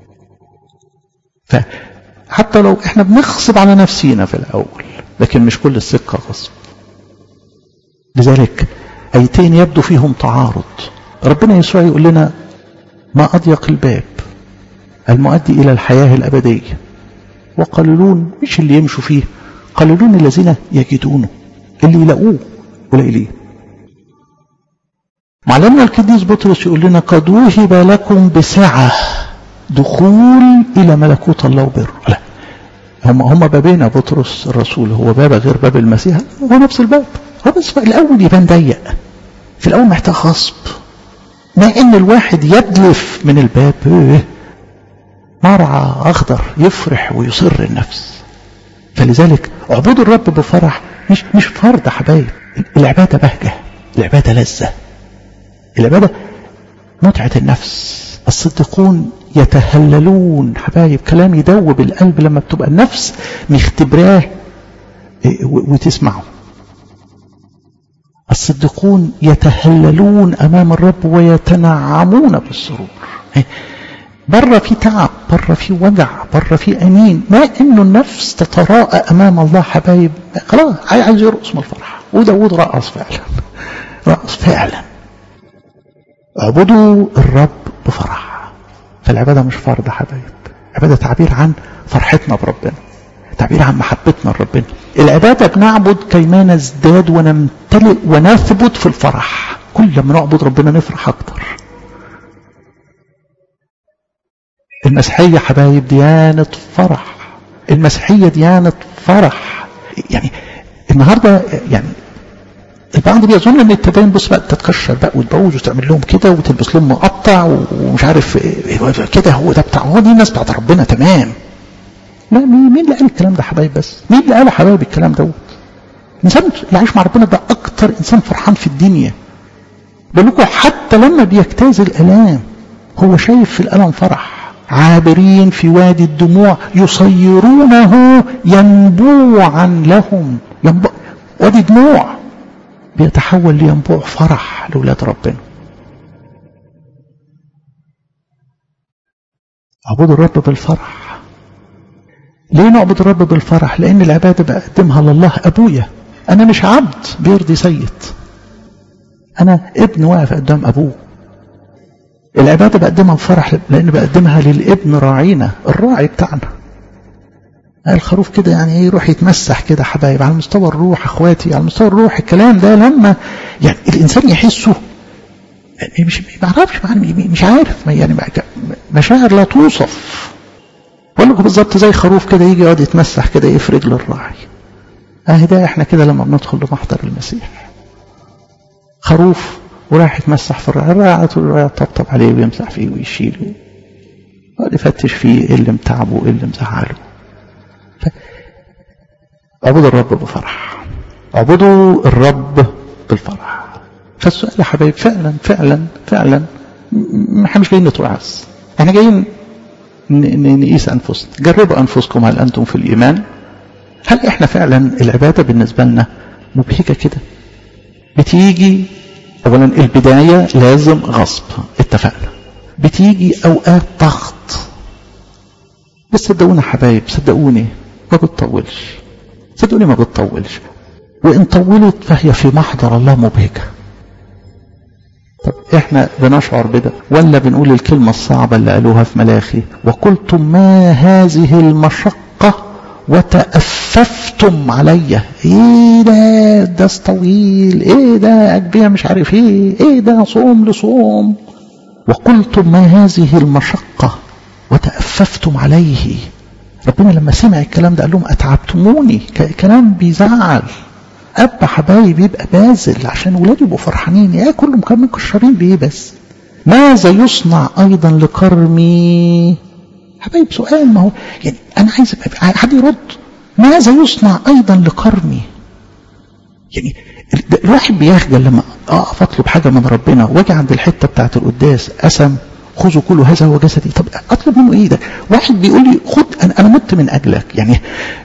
فحتى لو احنا بنغصب على نفسينا في الاول لكن مش كل السكه غصب لذلك ايتين يبدو فيهم تعارض ربنا يسوع يقول لنا ما اضيق الباب المؤدي الى الحياه الابديه وقليلون مش اللي يمشوا فيه قليلون الذين يجدونه اللي يلاقوه قليلين معلمنا القديس بطرس يقول لنا قد وهب لكم بسعة دخول إلى ملكوت الله وبره لا هم هم بابين يا بطرس الرسول هو باب غير باب المسيح هو نفس الباب هو بس الأول يبان ضيق في الأول محتاج غصب ما إن الواحد يدلف من الباب إيه مرعى أخضر يفرح ويصر النفس فلذلك اعبدوا الرب بفرح مش مش فرض حبايب العبادة بهجة العبادة لذة العبادة متعة النفس الصديقون يتهللون حبايب كلام يدوب القلب لما بتبقى النفس مختبراه وتسمعه الصديقون يتهللون أمام الرب ويتنعمون بالسرور بره في تعب بره في وجع بره في أنين ما إنه النفس تتراءى أمام الله حبايب خلاص عايز يرقص من الفرح وداود رقص فعلا رقص فعلا اعبدوا الرب بفرح فالعبادة مش فرض حبايب عبادة تعبير عن فرحتنا بربنا تعبير عن محبتنا لربنا العبادة بنعبد كيما نزداد ونمتلئ ونثبت في الفرح كل ما نعبد ربنا نفرح أكتر المسيحية حبايب ديانة فرح المسيحية ديانة فرح يعني النهاردة يعني البعض بيظن ان التدين بص بقى تتكشر بقى وتبوج وتعمل لهم كده وتلبس لهم مقطع ومش عارف كده هو ده بتاع هو دي الناس بتاعت ربنا تمام لا مين اللي قال الكلام ده حبايب بس مين اللي قال حبايب الكلام دوت الانسان اللي عايش مع ربنا ده اكتر انسان فرحان في الدنيا بقول لكم حتى لما بيجتاز الالام هو شايف في الالم فرح عابرين في وادي الدموع يصيرونه ينبوعا لهم ينبوع وادي دموع بيتحول لينبوع فرح لولاد ربنا اعبدوا الرب بالفرح ليه نعبد الرب بالفرح لان العبادة بقدمها لله ابويا انا مش عبد بيرضي سيد انا ابن واقف قدام ابوه العبادة بقدمها بفرح لان بقدمها للابن راعينا الراعي بتاعنا الخروف كده يعني يروح يتمسح كده حبايب على مستوى الروح اخواتي على مستوى الروح الكلام ده لما يعني الانسان يحسه مش ما اعرفش مش عارف يعني مشاعر لا توصف بقول لكم بالظبط زي خروف كده يجي يقعد يتمسح كده يفرج للراعي اهي ده احنا كده لما بندخل لمحضر المسيح خروف وراح يتمسح في الراعي الراعي على طول الراعي يطبطب عليه ويمسح فيه ويشيله يقعد يفتش فيه ايه اللي متعبه ايه اللي مزعله اعبدوا الرب بفرح اعبدوا الرب بالفرح فالسؤال يا حبايب فعلا فعلا فعلا احنا مش جايين نتوعظ احنا جايين نقيس انفسنا جربوا انفسكم هل انتم في الايمان هل احنا فعلا العباده بالنسبه لنا مبهجه كده بتيجي اولا البدايه لازم غصب اتفقنا بتيجي اوقات ضغط بس صدقونا حبايب صدقوني ما بتطولش صدقوني ما بتطولش وإن طولت فهي في محضر الله مبهجة طب احنا بنشعر بده ولا بنقول الكلمة الصعبة اللي قالوها في ملاخي وقلتم ما هذه المشقة وتأففتم علي ايه ده ده طويل ايه ده اجبيع مش عارف ايه ايه ده صوم لصوم وقلتم ما هذه المشقة وتأففتم عليه ربنا لما سمع الكلام ده قال لهم أتعبتموني كلام بيزعل أب حبايب يبقى باذل عشان ولاده يبقوا فرحانين يا كلهم كانوا مكشرين بإيه بس ماذا يصنع أيضا لكرمي حبايب سؤال ما هو يعني أنا عايز حد يرد ماذا يصنع أيضا لكرمي يعني الواحد بيخجل لما أقف أطلب حاجة من ربنا واجي عند الحتة بتاعت القداس قسم خذوا كل هذا هو جسدي طب اطلب منه ايه ده واحد بيقول لي خد انا انا مت من اجلك يعني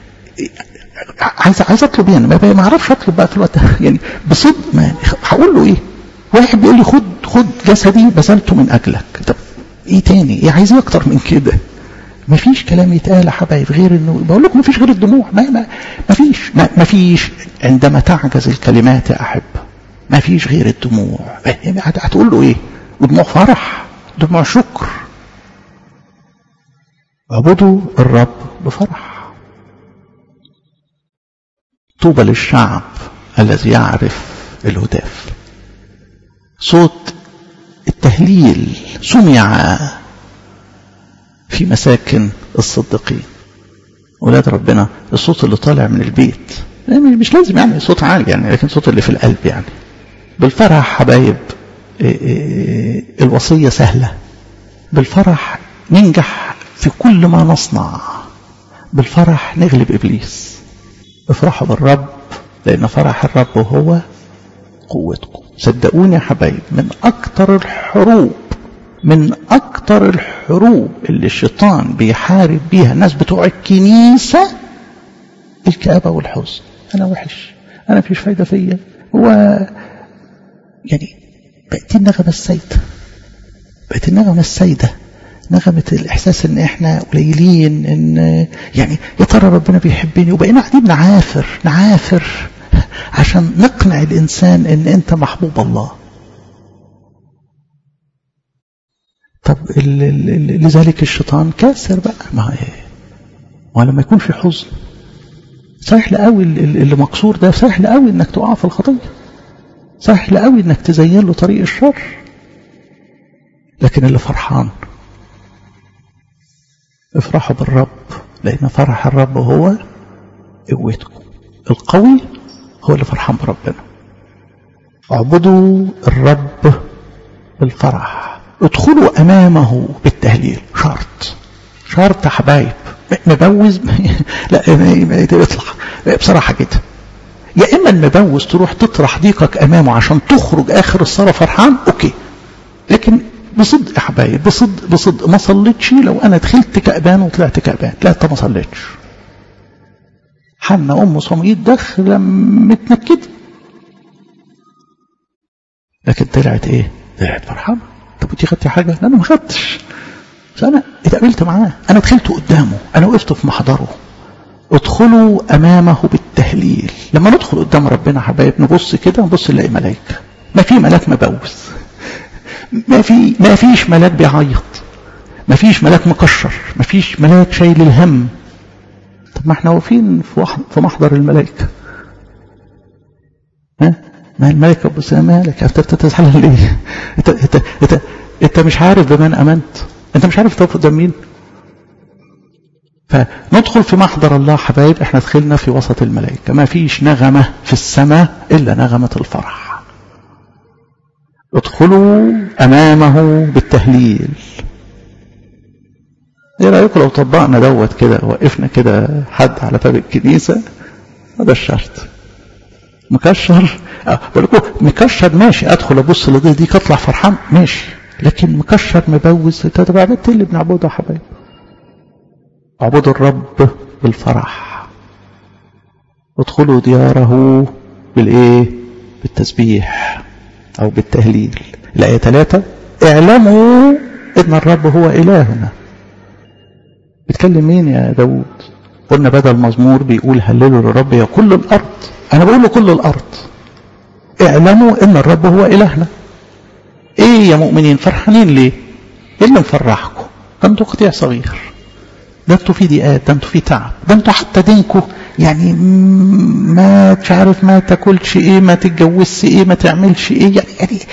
عايز عايز اطلب يعني ما, ما اعرفش اطلب بقى في الوقت ده يعني بصدق ما هقول له ايه واحد بيقول لي خد خد جسدي بذلته من اجلك طب ايه تاني ايه عايز اكتر من كده ما فيش كلام يتقال يا حبايب غير انه بقول لكم ما فيش غير الدموع ما ما, ما فيش ما, ما فيش عندما تعجز الكلمات يا احب ما فيش غير الدموع هتقول له ايه ودموع فرح دموع شكر اعبدوا الرب بفرح طوبى للشعب الذي يعرف الهتاف صوت التهليل سمع في مساكن الصديقين ولاد ربنا الصوت اللي طالع من البيت مش لازم يعني صوت عالي يعني لكن صوت اللي في القلب يعني بالفرح حبايب الوصية سهلة بالفرح ننجح في كل ما نصنع بالفرح نغلب إبليس افرحوا بالرب لأن فرح الرب هو قوتكم صدقوني يا حبايب من أكتر الحروب من أكتر الحروب اللي الشيطان بيحارب بيها الناس بتوع الكنيسة الكآبة والحزن أنا وحش أنا مفيش فايدة فيا هو يعني بقت النغمة السيدة بقت النغمة السيدة نغمة الإحساس إن إحنا قليلين إن يعني يا ترى ربنا بيحبني وبقينا قاعدين نعافر نعافر عشان نقنع الإنسان إن أنت محبوب الله طب لذلك الشيطان كاسر بقى ما هو لما يكون في حزن سهل قوي اللي مكسور ده سهل قوي انك تقع في الخطيه سهل قوي انك تزين له طريق الشر لكن اللي فرحان افرحوا بالرب لان فرح الرب هو قوتكم القوي هو اللي فرحان بربنا اعبدوا الرب بالفرح ادخلوا امامه بالتهليل شرط شرط يا حبايب مبوز لا يطلع بصراحه كده يا اما المبوز تروح تطرح ضيقك امامه عشان تخرج اخر الصلاه فرحان اوكي لكن بصدق يا حبايب بصدق بصدق ما صليتش لو انا دخلت كأبان وطلعت كأبان لا انت ما صليتش حنا ام صميد داخله متنكده لكن طلعت ايه طلعت فرحانه طب ودي خدتي حاجه لا انا ما خدتش بس انا اتقابلت معاه انا دخلت قدامه انا وقفت في محضره ادخلوا امامه بالتهليل لما ندخل قدام ربنا حبايب نبص كده نبص نلاقي ملائكه ما في ملاك مبوس ما في ما فيش ملاك بيعيط ما فيش ملاك مكشر ما فيش ملاك شايل الهم طب ما احنا واقفين في في محضر الملائكه ها ما الملائكه بص مالك انت تزعل ليه انت انت انت انت مش عارف بمن امنت انت مش عارف تقف قدام مين فندخل في محضر الله حبايب احنا دخلنا في وسط الملائكة ما فيش نغمة في السماء إلا نغمة الفرح ادخلوا أمامه بالتهليل ايه رأيكم لو طبقنا دوت كده وقفنا كده حد على باب الكنيسة هذا الشرط مكشر اه بقول لكم مكشر ماشي ادخل ابص لدي دي اطلع فرحان ماشي لكن مكشر مبوز طب عبدت اللي بنعبده يا حبايب اعبدوا الرب بالفرح ادخلوا دياره بالايه بالتسبيح او بالتهليل الايه ثلاثة اعلموا ان الرب هو الهنا بيتكلم مين يا داود قلنا بدل مزمور بيقول هللوا للرب يا كل الارض انا بقول له كل الارض اعلموا ان الرب هو الهنا ايه يا مؤمنين فرحانين ليه ايه اللي مفرحكم ده انتوا قطيع صغير ده انتوا في ضيقات ده انتوا في تعب ده انتوا حتى دينكم يعني ما مش عارف ما تاكلش ايه ما تتجوزش ايه ما تعملش ايه يعني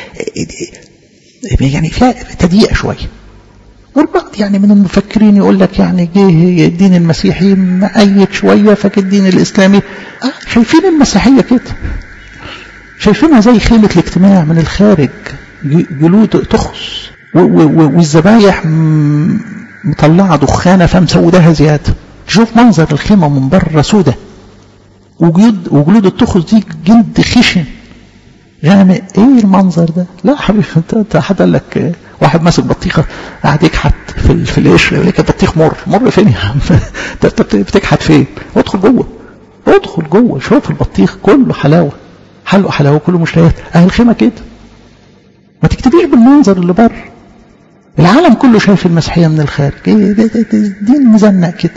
يعني يعني فيها تضييق شويه والبعض يعني من المفكرين يقول لك يعني جه الدين المسيحي مأيد شويه فك الدين الاسلامي آه شايفين المسيحيه كده شايفينها زي خيمه الاجتماع من الخارج جلود تخص والذبايح مطلعة دخانة فمسوداها زيادة تشوف منظر الخيمة من بره سودة وجلود وجلود التخص دي جلد خشن غامق ايه المنظر ده لا حبيبي انت انت حد قال لك واحد ماسك بطيخه قاعد يكحت في في القشر يقول لك البطيخ مر مر فين يا عم انت بتكحت فين ادخل جوه ادخل جوه شوف البطيخ كله حلاوه حلقه حلاوه كله مشتهيات اهل الخيمه كده ما تكتبيش بالمنظر اللي بره العالم كله شايف المسيحية من الخارج ايه ده ده ده دين مزنق كده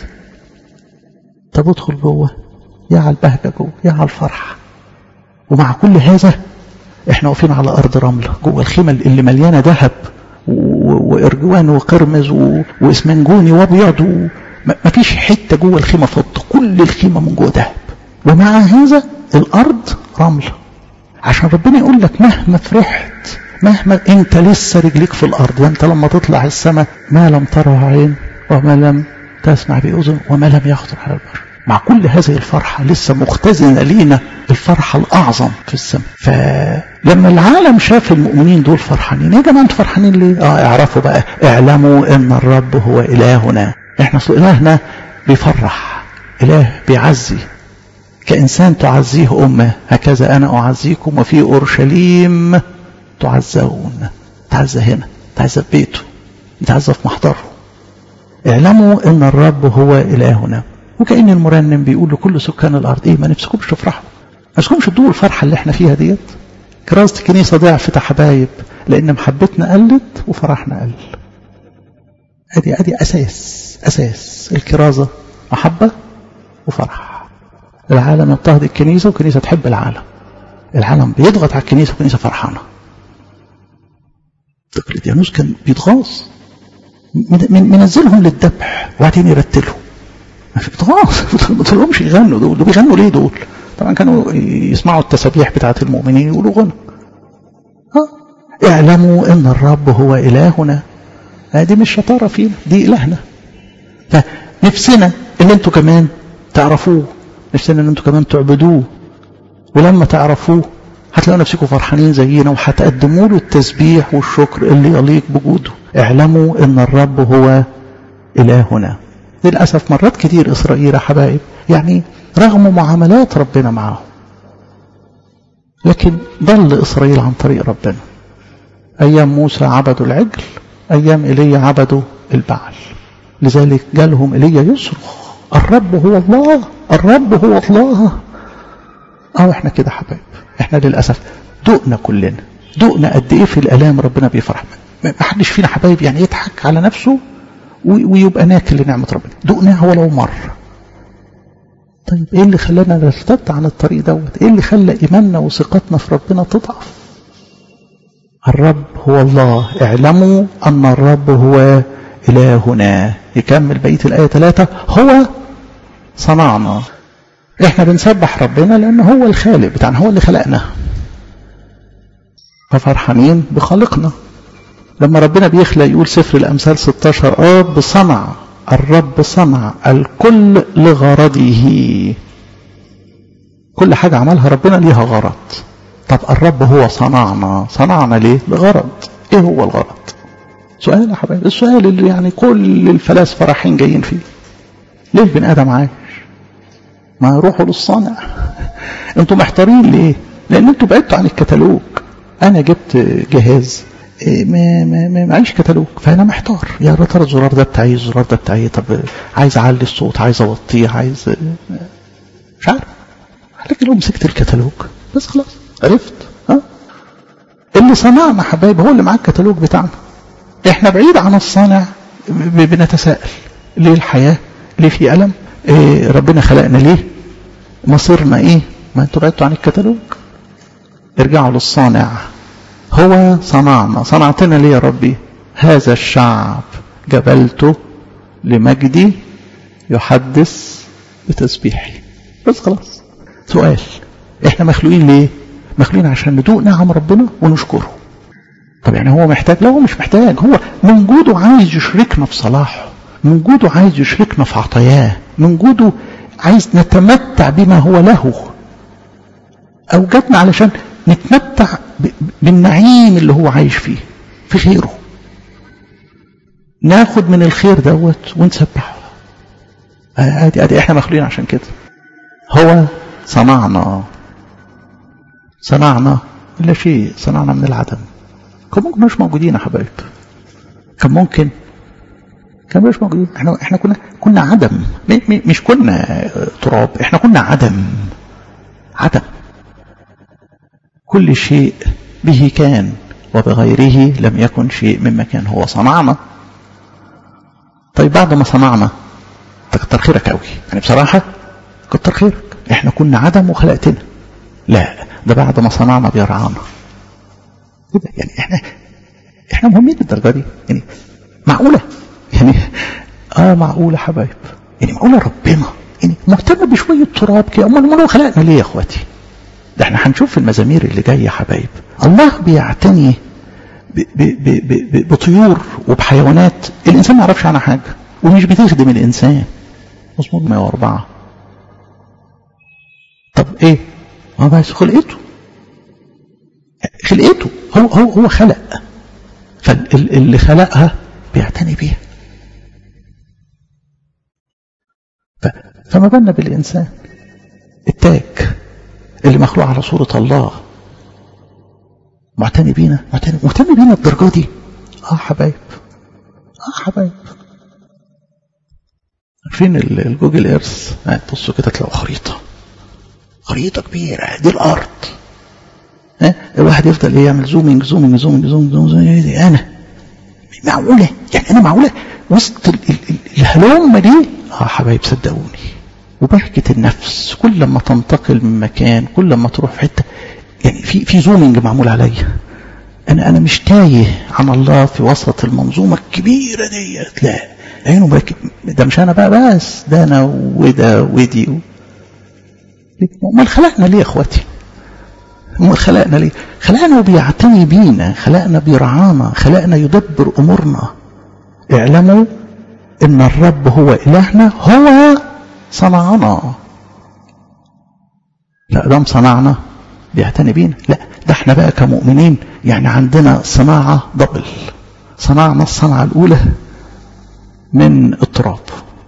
طب ادخل جوه يا على البهجة جوه يا على الفرح ومع كل هذا احنا واقفين على ارض رملة جوه الخيمة اللي مليانة ذهب وارجوان وقرمز واسمنجوني وابيض ما فيش حتة جوه الخيمة فضة كل الخيمة من جوه ذهب ومع هذا الارض رملة عشان ربنا يقول لك مهما فرحت مهما انت لسه رجليك في الارض وانت لما تطلع السماء ما لم تره عين وما لم تسمع باذن وما لم يخطر على البشر مع كل هذه الفرحة لسه مختزنة لينا الفرحة الأعظم في السماء فلما العالم شاف المؤمنين دول فرحانين يا جماعة انتوا فرحانين ليه؟ اه اعرفوا بقى اعلموا ان الرب هو إلهنا احنا إلهنا بيفرح إله بيعزي كإنسان تعزيه أمه هكذا أنا أعزيكم وفي أورشليم تعزون تعزى هنا تعزى في بيته تعزى في محضره اعلموا ان الرب هو الهنا وكأن المرنم بيقول لكل سكان الارض ايه ما نفسكمش تفرحوا ما نفسكمش تدوقوا الفرحه اللي احنا فيها ديت كرازة الكنيسه ضعفت يا حبايب لان محبتنا قلت وفرحنا قل ادي ادي اساس اساس الكرازه محبه وفرح العالم يضطهد الكنيسه والكنيسه تحب العالم العالم بيضغط على الكنيسه والكنيسه فرحانه دقلديانوس كان بيتغاظ منزلهم للذبح وبعدين يرتلهم ما في بيتغاظ ما تقولهمش يغنوا دول دول بيغنوا ليه دول طبعا كانوا يسمعوا التسابيح بتاعت المؤمنين يقولوا غنى ها اعلموا ان الرب هو الهنا دي مش شطاره فينا دي الهنا فنفسنا ان انتوا كمان تعرفوه نفسنا ان انتوا كمان تعبدوه ولما تعرفوه هتلاقوا نفسكم فرحانين زينا وهتقدموا له التسبيح والشكر اللي يليق بوجوده اعلموا ان الرب هو الهنا للاسف مرات كتير اسرائيل يا حبايب يعني رغم معاملات ربنا معاهم لكن ضل اسرائيل عن طريق ربنا ايام موسى عبدوا العجل ايام ايليا عبدوا البعل لذلك جالهم ايليا يصرخ الرب هو الله الرب هو الله اه احنا كده حبايب احنا للاسف دقنا كلنا دقنا قد ايه في الالام ربنا بيفرح ما حدش فينا حبايب يعني يضحك على نفسه ويبقى ناكل لنعمة ربنا دقناها ولو مرة طيب ايه اللي خلانا نرتد عن الطريق دوت ايه اللي خلى ايماننا وثقتنا في ربنا تضعف الرب هو الله اعلموا ان الرب هو الهنا يكمل بقيه الايه ثلاثة هو صنعنا احنا بنسبح ربنا لان هو الخالق بتاعنا هو اللي خلقنا ففرحانين بخالقنا لما ربنا بيخلق يقول سفر الامثال 16 اه بصنع الرب صنع الكل لغرضه كل حاجة عملها ربنا ليها غرض طب الرب هو صنعنا صنعنا ليه لغرض ايه هو الغرض سؤال يا حبايبي السؤال اللي يعني كل الفلاسفة رايحين جايين فيه ليه البني ادم عايش ما روحوا للصانع انتوا محتارين ليه لان انتوا بعدتوا عن الكتالوج انا جبت جهاز ما ما ما معيش كتالوج فانا محتار يا ترى الزرار ده بتاعي الزرار ده بتاعي طب عايز اعلي الصوت عايز اوطيه عايز مش عارف لكن لو مسكت الكتالوج بس خلاص عرفت ها اللي صنعنا حبايب هو اللي معاه الكتالوج بتاعنا احنا بعيد عن الصانع بنتساءل ليه الحياه ليه في الم إيه ربنا خلقنا ليه مصيرنا ايه ما انتوا بعدتوا عن الكتالوج ارجعوا للصانع هو صنعنا صنعتنا ليه يا ربي هذا الشعب جبلته لمجدي يحدث بتسبيحي بس خلاص سؤال احنا مخلوقين ليه مخلوقين عشان ندوق نعم ربنا ونشكره طب يعني هو محتاج لا هو مش محتاج هو من جوده عايز يشركنا في صلاحه من جوده عايز يشركنا في عطاياه من جوده عايز نتمتع بما هو له أوجدنا علشان نتمتع بالنعيم اللي هو عايش فيه في خيره ناخد من الخير دوت ونسبحه ادي ادي احنا مخلوقين عشان كده هو صنعنا صنعنا لا شيء صنعنا من العدم كان ممكن مش موجودين يا حبايب كان ممكن كان مش موجودين احنا احنا كنا كنا عدم مش كنا تراب احنا كنا عدم عدم كل شيء به كان وبغيره لم يكن شيء مما كان هو صنعنا طيب بعد ما صنعنا كتر خيرك قوي يعني بصراحة كتر خيرك احنا كنا عدم وخلقتنا لا ده بعد ما صنعنا بيرعانا كده يعني احنا احنا مهمين للدرجة دي يعني معقولة يعني اه معقولة حبايب يعني معقولة ربنا يعني مهتم بشوية تراب كده امال هو خلقنا ليه يا اخواتي ده احنا هنشوف في المزامير اللي جاية يا حبايب الله بيعتني ب ب ب ب بطيور وبحيوانات الإنسان ما يعرفش عنها حاجة ومش بتخدم الإنسان مزمور 104 طب إيه؟ ما بس خلقته خلقته هو هو هو خلق فاللي خلقها بيعتني بيها فما بالنا بالإنسان التاج اللي مخلوق على صورة الله معتني بينا معتني مهتم بينا الدرجة دي اه حبايب اه حبايب عارفين الجوجل ايرث بصوا كده تلاقوا خريطة خريطة كبيرة دي الأرض ها الواحد يفضل ايه يعمل زومينج زومينج زومينج زومينج زومينج انا معقولة يعني انا معقولة وسط الهلومة دي اه حبايب صدقوني وبهجة النفس كل ما تنتقل من مكان كل ما تروح في حتة يعني في في زومينج معمول عليا انا انا مش تايه عن الله في وسط المنظومة الكبيرة ديت لا عينه باكي ده مش انا بقى بس ده انا وده ودي امال خلقنا ليه يا اخواتي امال خلقنا ليه خلقنا وبيعتني بينا خلقنا بيرعانا خلقنا يدبر امورنا اعلموا ان الرب هو الهنا هو صنعنا لا دام صنعنا بيعتني بينا لا ده احنا بقى كمؤمنين يعني عندنا صناعة دبل صنعنا الصنعة الأولى من التراب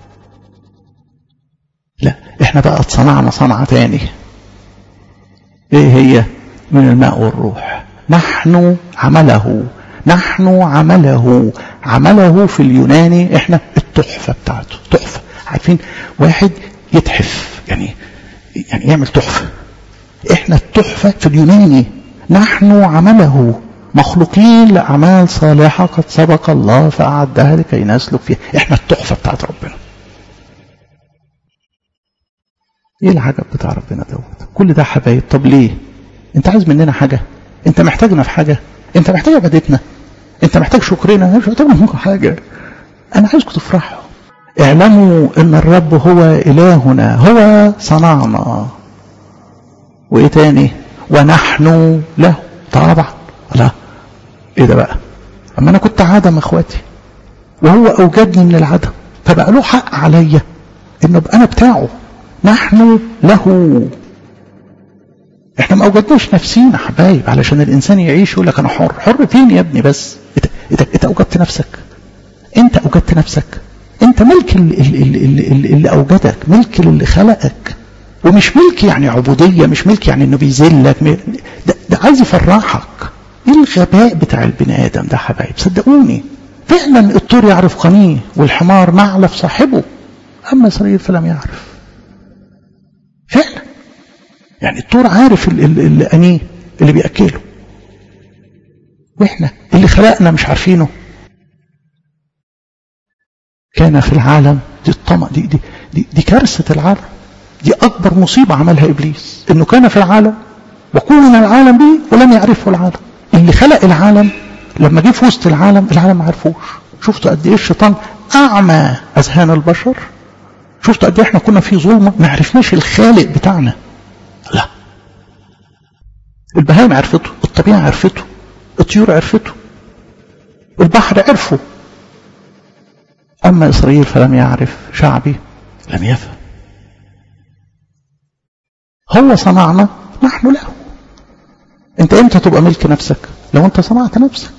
لا احنا بقى صنعنا صنعة تاني ايه هي من الماء والروح نحن عمله نحن عمله عمله في اليوناني احنا التحفة بتاعته تحفة عارفين واحد يتحف يعني يعني يعمل تحفة احنا التحفة في اليوناني نحن عمله مخلوقين لأعمال صالحة قد سبق الله فأعدها لكي نسلك فيها احنا التحفة بتاعت ربنا ايه العجب بتاع ربنا دوت كل ده حبايب طب ليه انت عايز مننا حاجة انت محتاجنا في حاجة انت محتاج عبادتنا انت محتاج شكرنا انا مش محتاج منكم حاجة انا عايزكم تفرحوا اعلموا ان الرب هو الهنا هو صنعنا وايه تاني ونحن له طبعا لا ايه ده بقى اما انا كنت عدم اخواتي وهو اوجدني من العدم فبقى له حق عليا انه ابقى انا بتاعه نحن له احنا ما اوجدناش نفسينا حبايب علشان الانسان يعيش يقول لك انا حر حر فين يا ابني بس انت انت, انت اوجدت نفسك انت اوجدت نفسك انت ملك اللي, اللي, اللي, اللي اوجدك ملك اللي خلقك ومش ملك يعني عبودية مش ملك يعني انه بيذلك ده, ده عايز يفرحك ايه الغباء بتاع البني ادم ده حبايب صدقوني فعلا الطور يعرف قنيه والحمار معلف صاحبه اما اسرائيل فلم يعرف فعلا يعني الطور عارف اللي انيه اللي بياكله واحنا اللي خلقنا مش عارفينه كان في العالم دي الطمع دي دي دي, دي كارثه العالم دي اكبر مصيبه عملها ابليس انه كان في العالم وكون العالم به ولم يعرفه العالم اللي خلق العالم لما جه في وسط العالم العالم ما عرفوش شفتوا قد ايه الشيطان اعمى اذهان البشر شفتوا قد ايه احنا كنا في ظلمه ما عرفناش الخالق بتاعنا لا البهائم عرفته الطبيعه عرفته الطيور عرفته البحر عرفه اما اسرائيل فلم يعرف شعبي لم يفهم هو صنعنا نحن له انت امتى تبقى ملك نفسك لو انت صنعت نفسك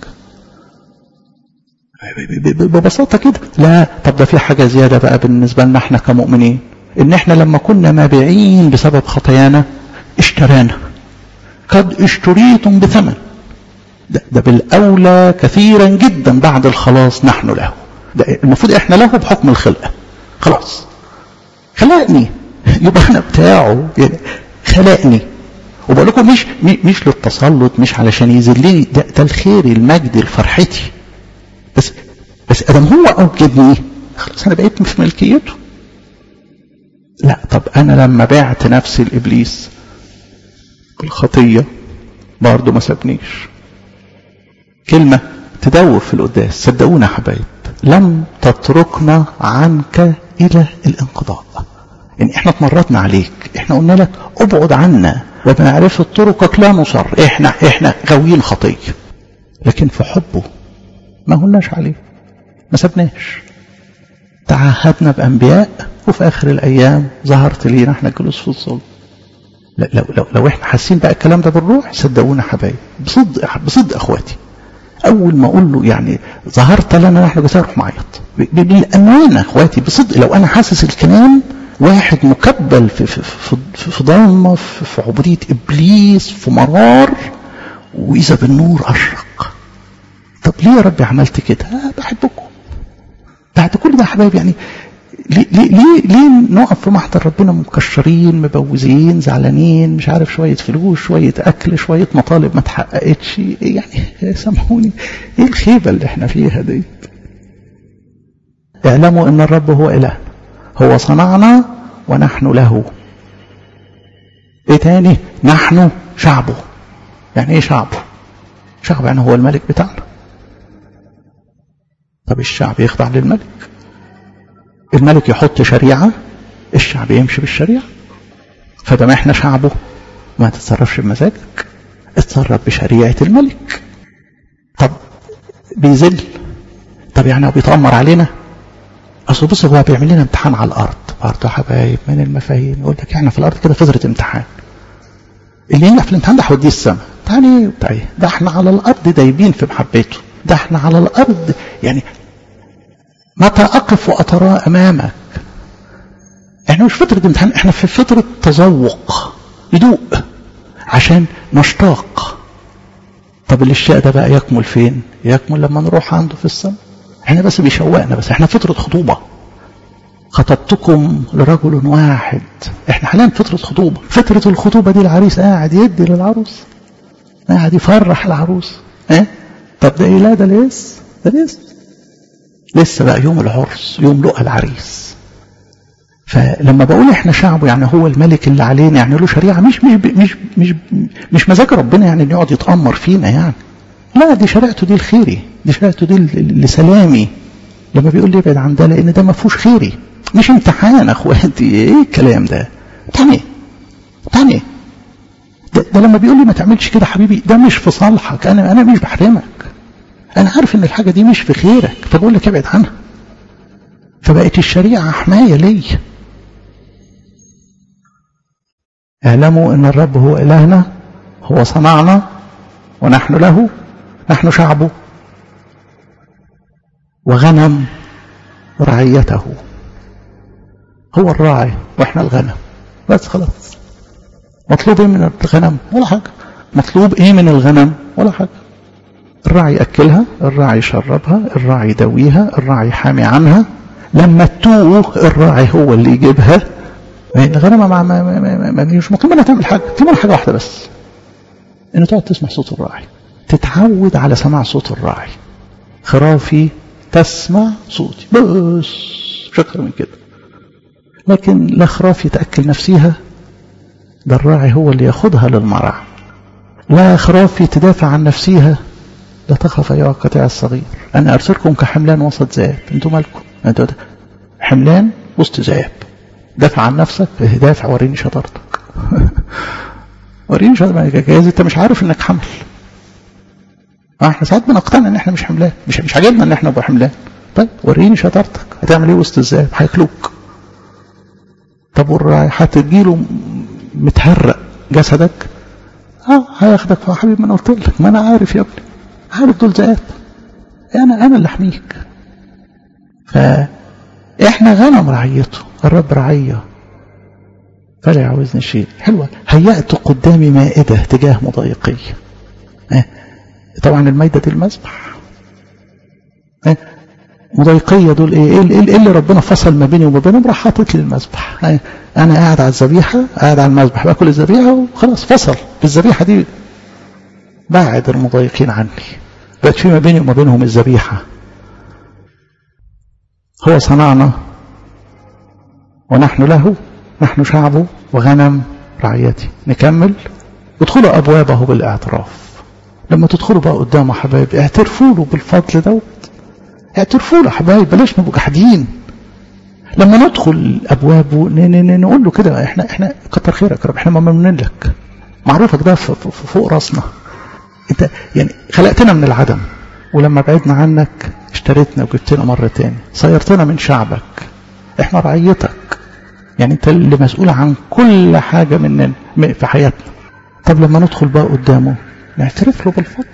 ببساطة كده لا طب ده في حاجة زيادة بقى بالنسبة لنا احنا كمؤمنين ان احنا لما كنا مبيعين بسبب خطايانا اشترانا قد اشتريتم بثمن ده, ده بالاولى كثيرا جدا بعد الخلاص نحن له ده المفروض احنا له بحكم الخلقة خلاص خلقني يبقى انا بتاعه يعني خلقني وبقول لكم مش مش للتسلط مش علشان يذلني ده, ده الخير المجد لفرحتي بس بس ادم هو اوجدني خلاص انا بقيت في ملكيته لا طب انا لما بعت نفسي لابليس بالخطيه برضه ما سابنيش كلمه تدور في القداس صدقونا يا حبايب لم تتركنا عنك الى الانقضاء ان احنا اتمرطنا عليك احنا قلنا لك ابعد عنا وبمعرفة طرقك لا نصر احنا احنا غاويين خطية لكن في حبه ما قلناش عليه ما سبناش تعهدنا بأنبياء وفي آخر الأيام ظهرت لينا احنا جلوس في الظلم لو, لو, لو احنا حاسين بقى الكلام ده بالروح صدقونا حبايب بصدق بصدق اخواتي اول ما اقول له يعني ظهرت لنا نحن جسار اروح معيط بالامانه اخواتي بصدق لو انا حاسس الكلام واحد مكبل في في في, في ضلمه في, في عبوديه ابليس في مرار واذا بالنور اشرق طب ليه يا ربي عملت كده؟ آه بحبكم بعد كل ده يا حبايبي يعني ليه ليه ليه, ليه نقف في محضر ربنا مكشرين مبوزين زعلانين مش عارف شويه فلوس شويه اكل شويه مطالب ما اتحققتش يعني سامحوني ايه الخيبه اللي احنا فيها دي اعلموا ان الرب هو اله هو صنعنا ونحن له ايه تاني نحن شعبه يعني ايه شعبه شعب يعني هو الملك بتاعنا طب الشعب يخضع للملك الملك يحط شريعة الشعب يمشي بالشريعة فدام احنا شعبه ما تتصرفش بمزاجك اتصرف بشريعة الملك طب بيذل طب يعني بيتأمر علينا اصل بص هو بيعمل لنا امتحان على الارض برضه يا حبايب من المفاهيم يقول لك احنا في الارض كده فتره امتحان اللي ينجح في الامتحان ده هوديه السما امتحان ايه بتاع ايه ده احنا على الارض دايبين في محبته ده احنا على الارض يعني متى اقف واترى امامك احنا مش فتره امتحان احنا في فتره تذوق يدوق عشان نشتاق طب الاشتياق ده بقى يكمل فين يكمل لما نروح عنده في السماء احنا بس بيشوقنا بس احنا فترة خطوبة خطبتكم لرجل واحد احنا حاليا فترة خطوبة فترة الخطوبة دي العريس قاعد يدي للعروس قاعد يفرح العروس اه طب ده ايه لا ده لسه ده لسه لسه بقى يوم العرس يوم لقى العريس فلما بقول احنا شعبه يعني هو الملك اللي علينا يعني له شريعه مش مش مش مش, مش مزاج ربنا يعني انه يقعد يتامر فينا يعني لا دي شريعته دي الخيري دي شريعته دي لسلامي لما بيقول لي ابعد عن ده لان ده ما فيهوش خيري مش امتحان اخواتي ايه الكلام ده امتحان ايه امتحان ايه ده, ده لما بيقول لي ما تعملش كده حبيبي ده مش في صالحك انا انا مش بحرمك انا عارف ان الحاجه دي مش في خيرك فبقول لك ابعد عنها فبقت الشريعه حمايه ليا اعلموا ان الرب هو الهنا هو صنعنا ونحن له نحن شعبه وغنم رعيته هو الراعي واحنا الغنم بس خلاص مطلوب ايه من الغنم ولا حاجه مطلوب ايه من الغنم ولا حاجه الراعي ياكلها الراعي يشربها الراعي يدويها الراعي حامي عنها لما تتوه الراعي هو اللي يجيبها الغنمه ما ما ما ما ما مش مطلوب منها تعمل حاجه في منها حاجه واحده بس ان تقعد تسمع صوت الراعي تتعود على سماع صوت الراعي خرافي تسمع صوتي بس مش اكتر من كده لكن لا خراف يتاكل نفسيها ده الراعي هو اللي ياخدها للمرعى لا خراف تدافع عن نفسيها لا تخف ايها القطيع الصغير انا ارسلكم كحملان وسط ذئاب انتوا مالكم انتوا حملان وسط ذئاب دافع عن نفسك دافع وريني شطارتك وريني شطارتك جايز انت مش عارف انك حمل احنا ساعات بنقتنع ان احنا مش حملان مش مش عاجبنا ان احنا نبقى حملان طيب وريني شطارتك هتعمل ايه وسط الذئاب هياكلوك طب والراعي هتجيله متهرق جسدك اه هياخدك يا حبيبي ما انا قلت لك ما انا عارف يا ابني عارف دول ذئاب انا انا اللي احميك فاحنا غنم رعيته الرب رعيه فلا يعوزني شيء حلوه هيأت قدامي مائده تجاه مضايقي اه طبعا المائده دي المذبح اه مضايقية دول ايه ايه اللي ربنا فصل ما بيني وما بينهم راح حاطط لي المذبح انا قاعد على الذبيحة قاعد على المذبح باكل الذبيحة وخلاص فصل الذبيحة دي بعد المضايقين عني بقت في ما بيني وما بينهم الذبيحة هو صنعنا ونحن له نحن شعبه وغنم رعيتي نكمل ادخلوا أبوابه بالاعتراف لما تدخلوا بقى قدامه حبايبي اعترفوا له بالفضل دوت اعترفوا له حبايب بلاش نبقى جحدين لما ندخل ابوابه نقول له كده احنا احنا كتر خيرك يا رب احنا ممنونين لك معروفك ده فوق راسنا انت يعني خلقتنا من العدم ولما بعدنا عنك اشتريتنا وجبتنا مرة تاني صيرتنا من شعبك احنا رعيتك يعني انت اللي مسؤول عن كل حاجة مننا في حياتنا طب لما ندخل بقى قدامه نعترف له بالفضل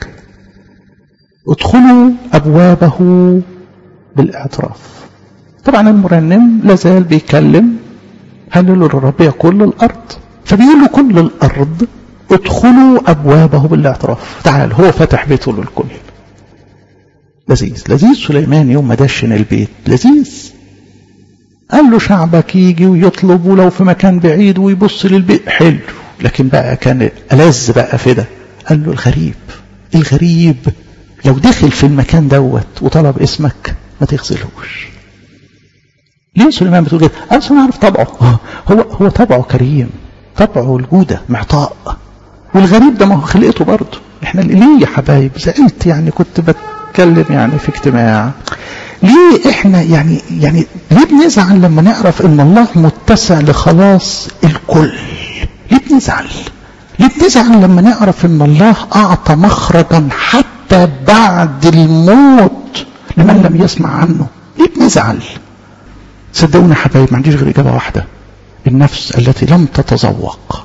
ادخلوا أبوابه بالاعتراف طبعا المرنم لازال بيكلم هللوا للرب يا كل الأرض فبيقول له كل الأرض ادخلوا أبوابه بالاعتراف تعال هو فتح بيته للكل لذيذ لذيذ سليمان يوم ما دشن البيت لذيذ قال له شعبك يجي ويطلب ولو في مكان بعيد ويبص للبيت حلو لكن بقى كان ألذ بقى في ده قال له الغريب الغريب لو دخل في المكان دوت وطلب اسمك ما تغسلهوش ليه سليمان بتقول كده انا انا عارف طبعه هو هو طبعه كريم طبعه الجوده معطاء والغريب ده ما هو خلقته برضه احنا ليه يا حبايب زعلت يعني كنت بتكلم يعني في اجتماع ليه احنا يعني يعني ليه بنزعل لما نعرف ان الله متسع لخلاص الكل ليه بنزعل ليه بنزعل لما نعرف ان الله اعطى مخرجا حتى بعد الموت لمن لم يسمع عنه ليه بنزعل صدقوني يا حبايب ما عنديش غير اجابه واحده النفس التي لم تتذوق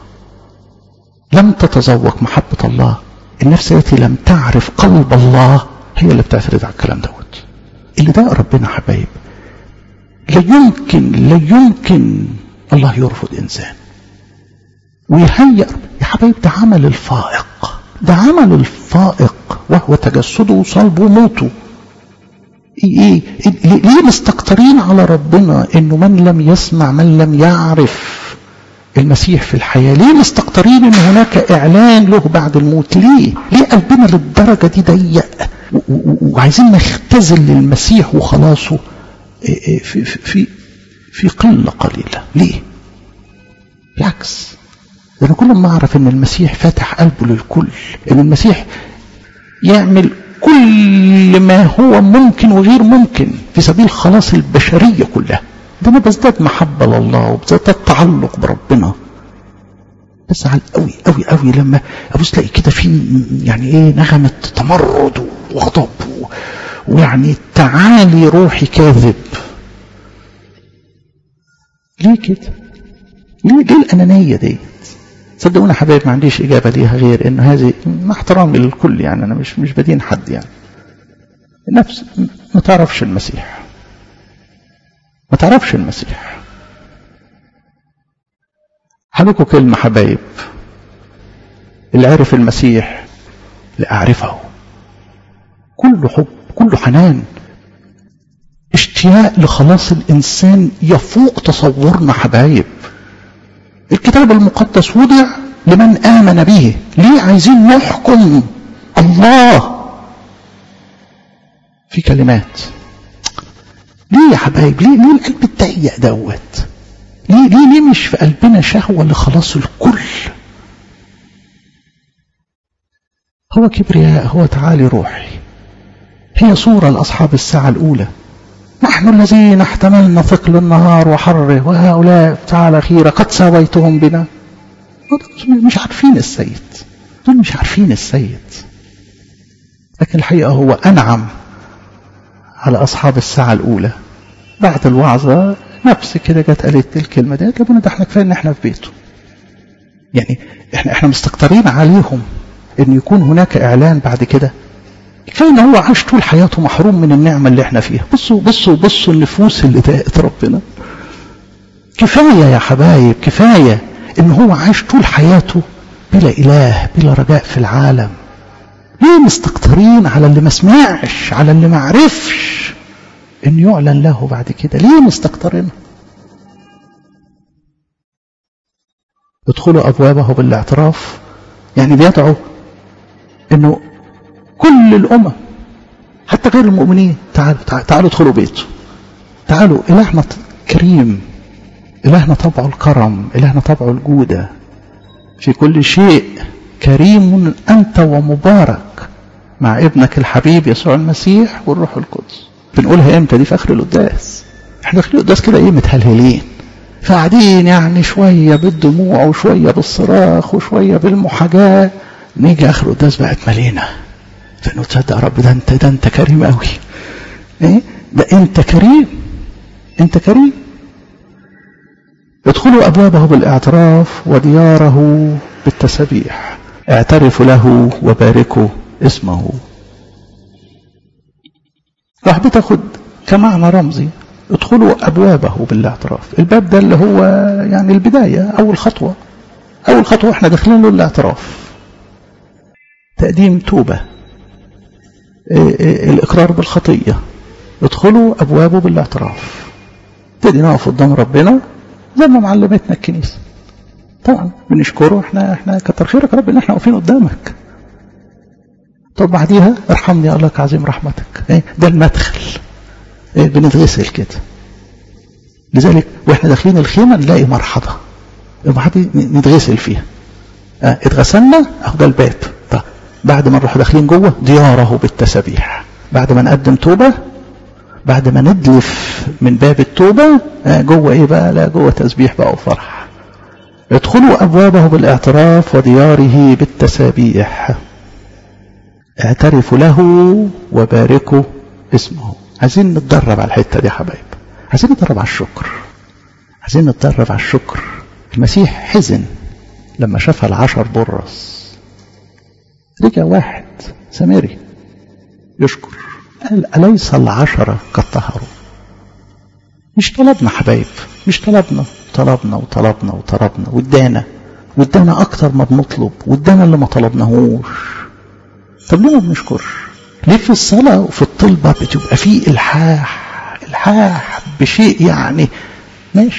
لم تتذوق محبه الله النفس التي لم تعرف قلب الله هي اللي بتعترض على الكلام دوت اللي ده ربنا حبايب لا يمكن لا يمكن الله يرفض انسان ويهيأ يا حبايب ده عمل الفائق ده عمل الفائق وهو تجسده وصلبه وموته إيه إيه ليه مستكترين على ربنا انه من لم يسمع من لم يعرف المسيح في الحياة ليه مستقطرين ان هناك اعلان له بعد الموت ليه ليه قلبنا للدرجة دي ضيق وعايزين نختزل للمسيح وخلاصه في, في, في, في قلة قليلة ليه بالعكس انا كل ما اعرف ان المسيح فاتح قلبه للكل ان المسيح يعمل كل ما هو ممكن وغير ممكن في سبيل خلاص البشرية كلها ده انا بزداد محبة لله وبزداد تعلق بربنا بزعل قوي قوي قوي لما ابص تلاقي كده في يعني ايه نغمة تمرد وغضب ويعني تعالي روحي كاذب ليه كده ليه ليه الانانية دي صدقونا حبايب ما عنديش اجابة ليها غير ان هذه مع احترامي للكل يعني انا مش مش بدين حد يعني نفس ما تعرفش المسيح ما تعرفش المسيح هلكوا كلمة حبايب اللي عرف المسيح لأعرفه كله حب كله حنان اشتياق لخلاص الإنسان يفوق تصورنا حبايب الكتاب المقدس وضع لمن آمن به ليه عايزين نحكم الله في كلمات ليه يا حبايب ليه ليه القلب الضيق دوت ليه ليه ليه مش في قلبنا شهوة لخلاص الكل هو كبرياء هو تعالي روحي هي صورة لأصحاب الساعة الأولى نحن الذين احتملنا ثقل النهار وحره وهؤلاء تعالى خيرة قد ساويتهم بنا مش عارفين السيد دول مش عارفين السيد لكن الحقيقة هو أنعم على أصحاب الساعة الأولى بعد الوعظة نفس كده جت قالت الكلمة دي قالت ده احنا كفاية ان احنا في بيته يعني احنا احنا مستكترين عليهم ان يكون هناك اعلان بعد كده كفاية ان هو عاش طول حياته محروم من النعمة اللي احنا فيها بصوا بصوا بصوا النفوس اللي ضاقت ربنا كفاية يا حبايب كفاية ان هو عاش طول حياته بلا اله بلا رجاء في العالم ليه مستكترين على اللي ما سمعش على اللي ما عرفش ان يعلن له بعد كده ليه مستكترين ادخلوا ابوابه بالاعتراف يعني بيدعو انه كل الامم حتى غير المؤمنين تعالوا تعالوا, تعالوا ادخلوا بيته تعالوا الهنا كريم الهنا طبعه الكرم الهنا طبعه الجوده في كل شيء كريم انت ومبارك مع ابنك الحبيب يسوع المسيح والروح القدس بنقولها امتى دي في اخر القداس احنا داخلين القداس كده ايه متهلهلين فقاعدين يعني شويه بالدموع وشويه بالصراخ وشويه بالمحاجاه نيجي اخر القداس بقت ملينا فانه تصدق يا رب ده انت ده انت كريم قوي ايه ده انت كريم انت كريم ادخلوا ابوابه بالاعتراف ودياره بالتسبيح اعترفوا له وباركوا اسمه راح بتاخد كمعنى رمزي ادخلوا ابوابه بالاعتراف الباب ده اللي هو يعني البدايه اول خطوه اول خطوه احنا داخلين له الاعتراف تقديم توبه الاقرار بالخطيه ادخلوا ابوابه بالاعتراف نبتدي نقف قدام ربنا زي ما معلمتنا الكنيسه طبعا بنشكره احنا احنا كتر خيرك يا رب ان احنا واقفين قدامك طب بعديها ارحمني يا الله عظيم رحمتك ايه ده المدخل ايه بنتغسل كده لذلك واحنا داخلين الخيمه نلاقي مرحضه المرحضه نتغسل فيها اه اتغسلنا اهو ده الباب طب بعد ما نروح داخلين جوه دياره بالتسابيح بعد ما نقدم توبه بعد ما ندلف من باب التوبه اه جوه ايه بقى لا جوه تسبيح بقى وفرح ادخلوا ابوابه بالاعتراف ودياره بالتسابيح اعترفوا له وباركوا اسمه عايزين نتدرب على الحته دي يا حبايب عايزين نتدرب على الشكر عايزين نتدرب على الشكر المسيح حزن لما شاف العشر برص رجع واحد سامري يشكر قال أليس العشرة قد طهروا مش طلبنا حبايب مش طلبنا طلبنا وطلبنا وطلبنا وادانا وادانا اكتر ما بنطلب وادانا اللي ما طلبناهوش طب ليه ما بنشكرش ليه في الصلاة وفي الطلبة بتبقى فيه إلحاح إلحاح بشيء يعني ماشي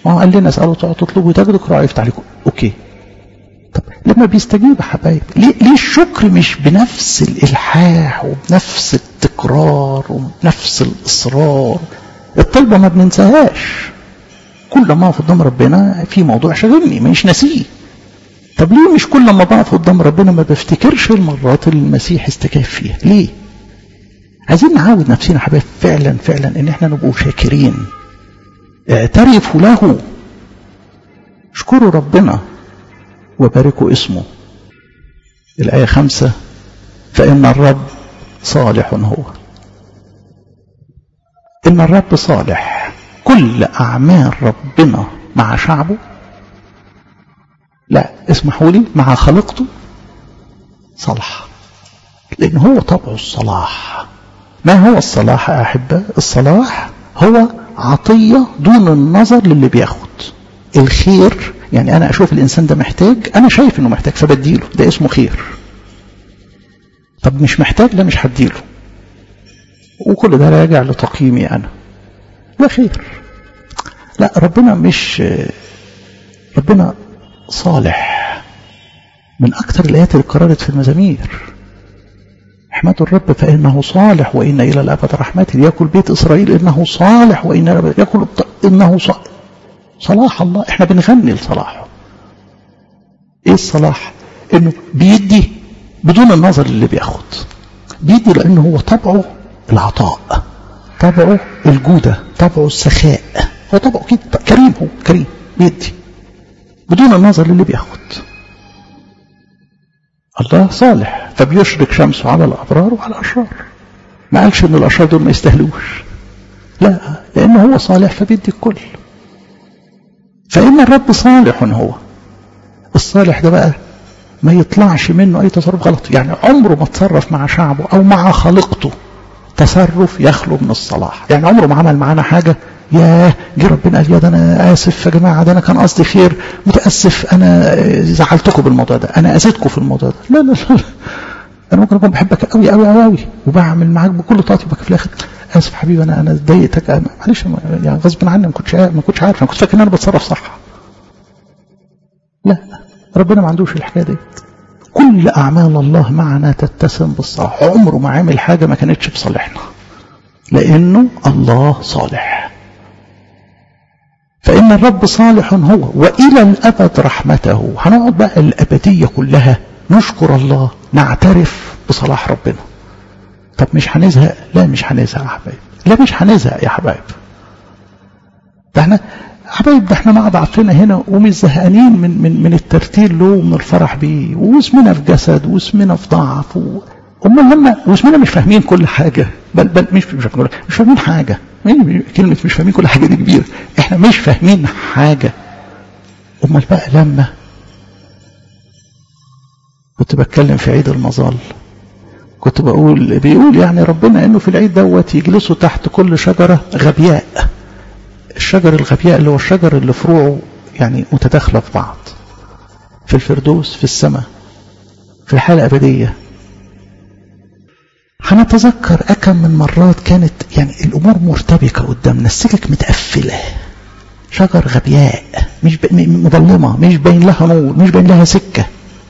ما هو قال لنا اسالوا تطلبوا تجدوا اقرأوا يفتح عليكم اوكي طب لما بيستجيب يا حبايب ليه, ليه الشكر مش بنفس الالحاح وبنفس التكرار وبنفس الاصرار الطلبه ما بننساهاش كل ما اقف قدام ربنا في موضوع شاغلني مش ناسيه طب ليه مش كل ما بقف قدام ربنا ما بفتكرش المرات اللي المسيح استجاب فيها ليه عايزين نعود نفسنا حبايب فعلا فعلا ان احنا نبقوا شاكرين اعترفوا له اشكروا ربنا وباركوا اسمه الآية خمسة فإن الرب صالح هو إن الرب صالح كل أعمال ربنا مع شعبه لا اسمحوا لي مع خلقته صلاح لأن هو طبعه الصلاح ما هو الصلاح يا أحبة الصلاح هو عطية دون النظر للي بياخد الخير يعني أنا أشوف الإنسان ده محتاج أنا شايف إنه محتاج فبديله ده اسمه خير طب مش محتاج لا مش هديله وكل ده راجع لتقييمي أنا ده خير لا ربنا مش ربنا صالح من أكثر الآيات اللي قررت في المزامير احمدوا الرب فإنه صالح وإن إلى الأبد رحمته ليأكل بيت إسرائيل إنه صالح وإن إلى الأبد يأكل إنه صالح صلاح الله احنا بنغني لصلاحه ايه الصلاح انه بيدي بدون النظر اللي بياخد بيدي لانه هو طبعه العطاء طبعه الجودة طبعه السخاء هو طبعه كده كريم هو كريم بيدي بدون النظر للي بياخد الله صالح فبيشرك شمسه على الأبرار وعلى الأشرار ما قالش ان الأشرار دول ما يستاهلوش لا لأنه هو صالح فبيدي الكل فإن الرب صالح هو الصالح ده بقى ما يطلعش منه أي تصرف غلط يعني عمره ما تصرف مع شعبه أو مع خلقته تصرف يخلو من الصلاح يعني عمره ما عمل معانا حاجة ياه جه ربنا قال يا ده انا اسف يا جماعه ده انا كان قصدي خير متاسف انا زعلتكم بالموضوع ده انا اذيتكم في الموضوع ده لا لا لا انا ممكن اكون بحبك قوي قوي قوي قوي وبعمل معاك بكل طاقتي وبقى في الاخر اسف حبيبي انا انا ضايقتك معلش يعني غصب عني ما كنتش ما كنتش عارف انا كنت فاكر ان انا بتصرف صح لا ربنا ما عندوش الحكايه دي كل اعمال الله معنا تتسم بالصلاح عمره ما عمل حاجه ما كانتش في صالحنا لانه الله صالح فإن الرب صالح هو وإلى الأبد رحمته هنقعد بقى الأبدية كلها نشكر الله نعترف بصلاح ربنا طب مش هنزهق لا مش هنزهق يا حبايب لا مش هنزهق يا حبايب ده احنا حبايب ده احنا مع بعضنا هنا ومش زهقانين من من من الترتيل له ومن الفرح بيه واسمنا في جسد واسمنا في ضعف و... امال لما واسمنا مش فاهمين كل حاجه بل بل مش مش فاهمين, مش فاهمين حاجه كلمه مش فاهمين كل حاجه دي كبيره احنا مش فاهمين حاجه امال بقى لما كنت بتكلم في عيد المظال كنت بقول بيقول يعني ربنا انه في العيد دوت يجلسوا تحت كل شجره غبياء الشجر الغبياء اللي هو الشجر اللي فروعه يعني متداخله في بعض في الفردوس في السماء في الحاله الابديه هنتذكر أكم من مرات كانت يعني الأمور مرتبكة قدامنا السكك متقفلة شجر غبياء مش مظلمة مش باين لها نور مش باين لها سكة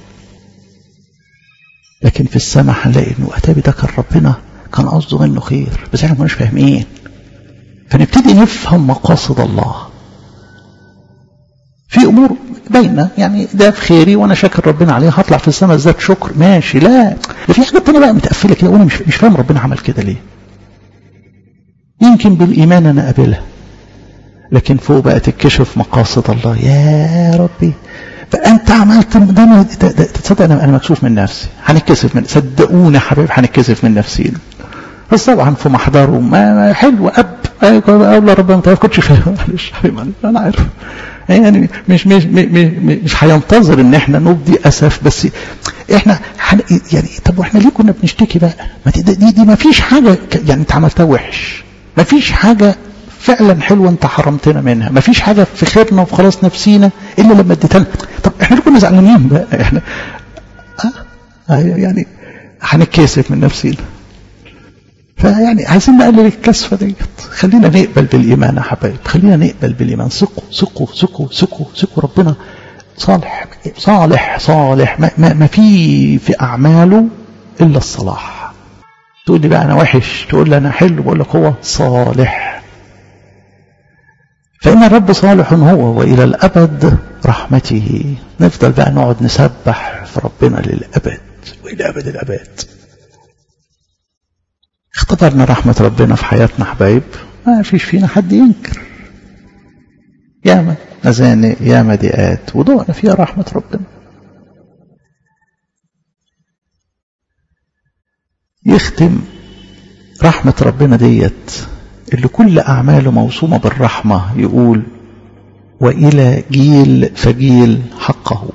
لكن في السماء هنلاقي انه اتابي ده كان ربنا كان قصده منه خير بس احنا مش فاهمين فنبتدي نفهم مقاصد الله في امور باينه يعني ده في خيري وانا شاكر ربنا عليها هطلع في السماء ذات شكر ماشي لا ده في حاجات تانية بقى متقفله كده وانا مش مش فاهم ربنا عمل كده ليه يمكن بالايمان انا قابلها لكن فوق بقى تكشف مقاصد الله يا ربي فانت عملت ده انا تصدق انا انا مكسوف من نفسي هنتكسف من صدقوني يا حبايبي هنتكسف من نفسينا بس طبعا في محضره ما حلو اب ايوه ربنا ما كنتش فاهم معلش حبيبي انا عارف يعني مش مش مش, مش هينتظر ان احنا نبدي اسف بس احنا حن يعني طب واحنا ليه كنا بنشتكي بقى ما دي, دي, دي ما فيش حاجه يعني انت عملتها وحش ما فيش حاجه فعلا حلوه انت حرمتنا منها ما فيش حاجه في خيرنا وفي خلاص نفسينا الا لما اديتها لنا طب احنا ليه كنا زعلانين بقى احنا آه يعني هنتكسف من نفسينا فيعني عايزين نقلل الكسفة ديت خلينا نقبل بالإيمان يا حبايب خلينا نقبل بالإيمان ثقوا ثقوا ثقوا ثقوا ثقوا ربنا صالح صالح صالح ما, ما, ما في في أعماله إلا الصلاح تقول لي بقى أنا وحش تقول لي أنا حلو بقول لك هو صالح فإن الرب صالح هو وإلى الأبد رحمته نفضل بقى نقعد نسبح في ربنا للأبد وإلى أبد الأبد اختبرنا رحمة ربنا في حياتنا حبايب ما فيش فينا حد ينكر ياما مزانق ياما ضيقات ودوقنا فيها رحمة ربنا يختم رحمة ربنا ديت اللي كل أعماله موسومة بالرحمة يقول وإلى جيل فجيل حقه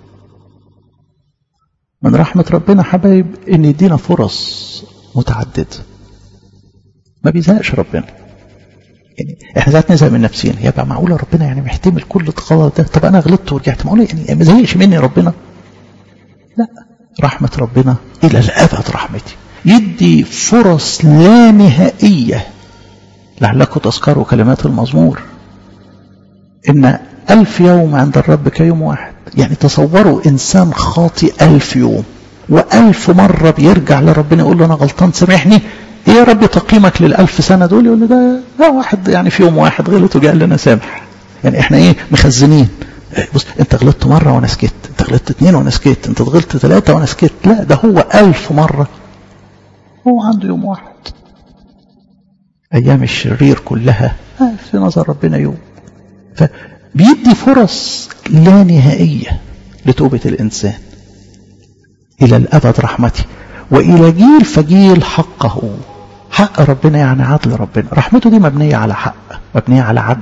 من رحمة ربنا حبايب إن يدينا فرص متعددة ما بيزهقش ربنا يعني احنا ذات نزهق من نفسينا يبقى معقولة ربنا يعني محتمل كل الغلط ده طب انا غلطت ورجعت معقولة يعني ما زهقش مني ربنا لا رحمة ربنا الى الابد رحمتي يدي فرص لا نهائية لعلكم تذكروا كلمات المزمور ان ألف يوم عند الرب كيوم واحد يعني تصوروا إنسان خاطئ ألف يوم وألف مرة بيرجع لربنا يقول له أنا غلطان سامحني إيه يا رب تقييمك للألف سنة دول يقول له ده, ده واحد يعني في يوم واحد غلط وجاء لنا سامح يعني إحنا إيه مخزنين بص أنت غلطت مرة وأنا سكت أنت غلطت اثنين وأنا سكت أنت غلطت ثلاثة وأنا سكت لا ده هو ألف مرة هو عنده يوم واحد أيام الشرير كلها في نظر ربنا يوم فبيدي فرص لا نهائية لتوبة الإنسان إلى الأبد رحمتي وإلى جيل فجيل حقه حق ربنا يعني عدل ربنا رحمته دي مبنية على حق مبنية على عدل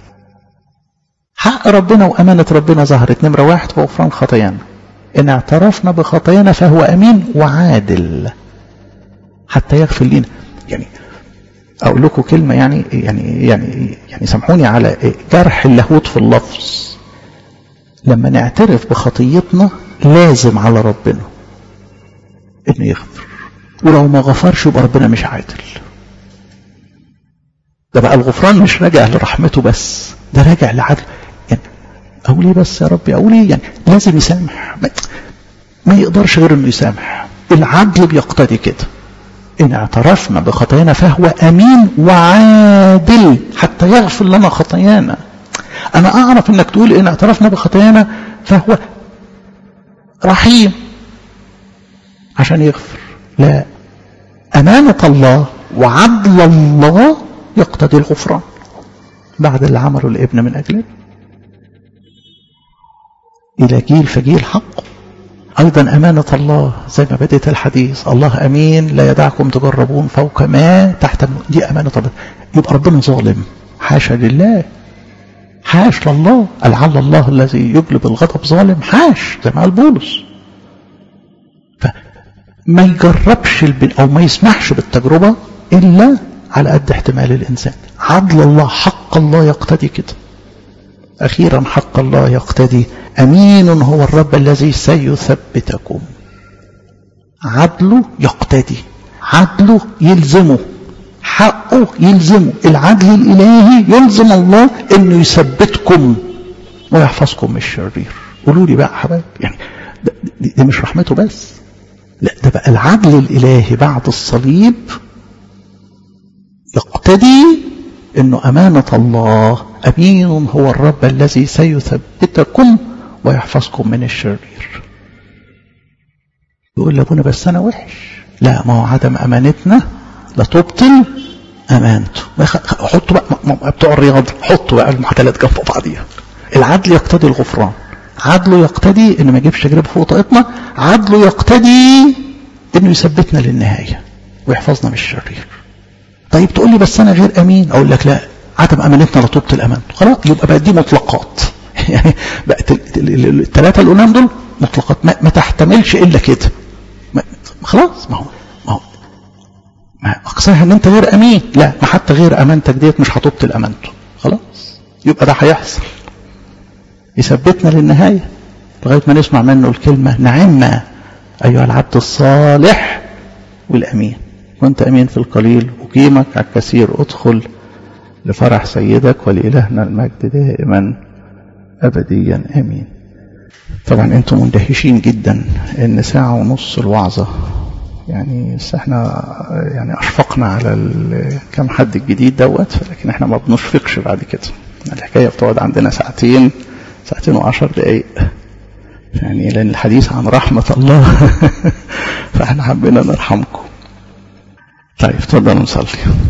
حق ربنا وأمانة ربنا ظهرت نمرة واحد في غفران خطايانا إن اعترفنا بخطايانا فهو أمين وعادل حتى يغفر لنا يعني أقول لكم كلمة يعني يعني يعني يعني سامحوني على جرح اللاهوت في اللفظ لما نعترف بخطيتنا لازم على ربنا إنه يغفر ولو ما غفرش يبقى ربنا مش عادل ده بقى الغفران مش راجع لرحمته بس ده راجع لعدل يعني أقول إيه بس يا ربي أقول إيه يعني لازم يسامح ما, ما يقدرش غير إنه يسامح العدل بيقتضي كده إن اعترفنا بخطايانا فهو أمين وعادل حتى يغفر لنا خطايانا أنا أعرف إنك تقول إن اعترفنا بخطايانا فهو رحيم عشان يغفر لا أمانة الله وعدل الله يقتضي الغفران بعد اللي عمله الابن من أجله إلى جيل فجيل حقه أيضا أمانة الله زي ما بدأت الحديث الله أمين لا يدعكم تجربون فوق ما تحت دي أمانة الله يبقى ربنا ظالم حاشا لله حاش لله لعل الله الذي يجلب الغضب ظالم حاش زي ما قال بولس فما يجربش البن أو ما يسمحش بالتجربة إلا على قد احتمال الإنسان عدل الله حق الله يقتضي كده أخيرا حق الله يقتدي أمين هو الرب الذي سيثبتكم عدله يقتدي عدله يلزمه حقه يلزمه العدل الإلهي يلزم الله أنه يثبتكم ويحفظكم من الشرير قولوا لي بقى حبايب يعني ده, ده مش رحمته بس لا ده بقى العدل الإلهي بعد الصليب يقتدي أنه أمانة الله أمين هو الرب الذي سيثبتكم ويحفظكم من الشرير يقول لابونا بس أنا وحش لا ما هو عدم أمانتنا لا تبطل أمانته حطوا بقى بتوع الرياضة حطوا بقى المعادلات جنب بعضيها العدل يقتضي الغفران عدله يقتضي انه ما يجيبش تجربه فوق طاقتنا عدله يقتضي انه يثبتنا للنهايه ويحفظنا من الشرير طيب تقول لي بس انا غير امين اقول لك لا عدم امانتنا لا تبطل امانته خلاص يبقى بقى دي مطلقات يعني بقت الثلاثه اللي قلناهم دول مطلقات ما, ما تحتملش الا كده خلاص ما هو ما هو ما اقصاها ان انت غير امين لا ما حتى غير امانتك ديت مش هتبطل امانته خلاص يبقى ده هيحصل يثبتنا للنهايه لغايه ما نسمع منه الكلمه نعم ايها العبد الصالح والامين كنت أمين في القليل أقيمك على الكثير أدخل لفرح سيدك ولإلهنا المجد دائما أبديا آمين طبعا أنتم مندهشين جدا إن ساعة ونص الوعظة يعني بس احنا يعني أشفقنا على كم حد الجديد دوت لكن احنا ما بنشفقش بعد كده الحكاية بتقعد عندنا ساعتين ساعتين وعشر دقايق يعني لأن الحديث عن رحمة الله فاحنا حبينا نرحمكم طيب تفضلوا نصلي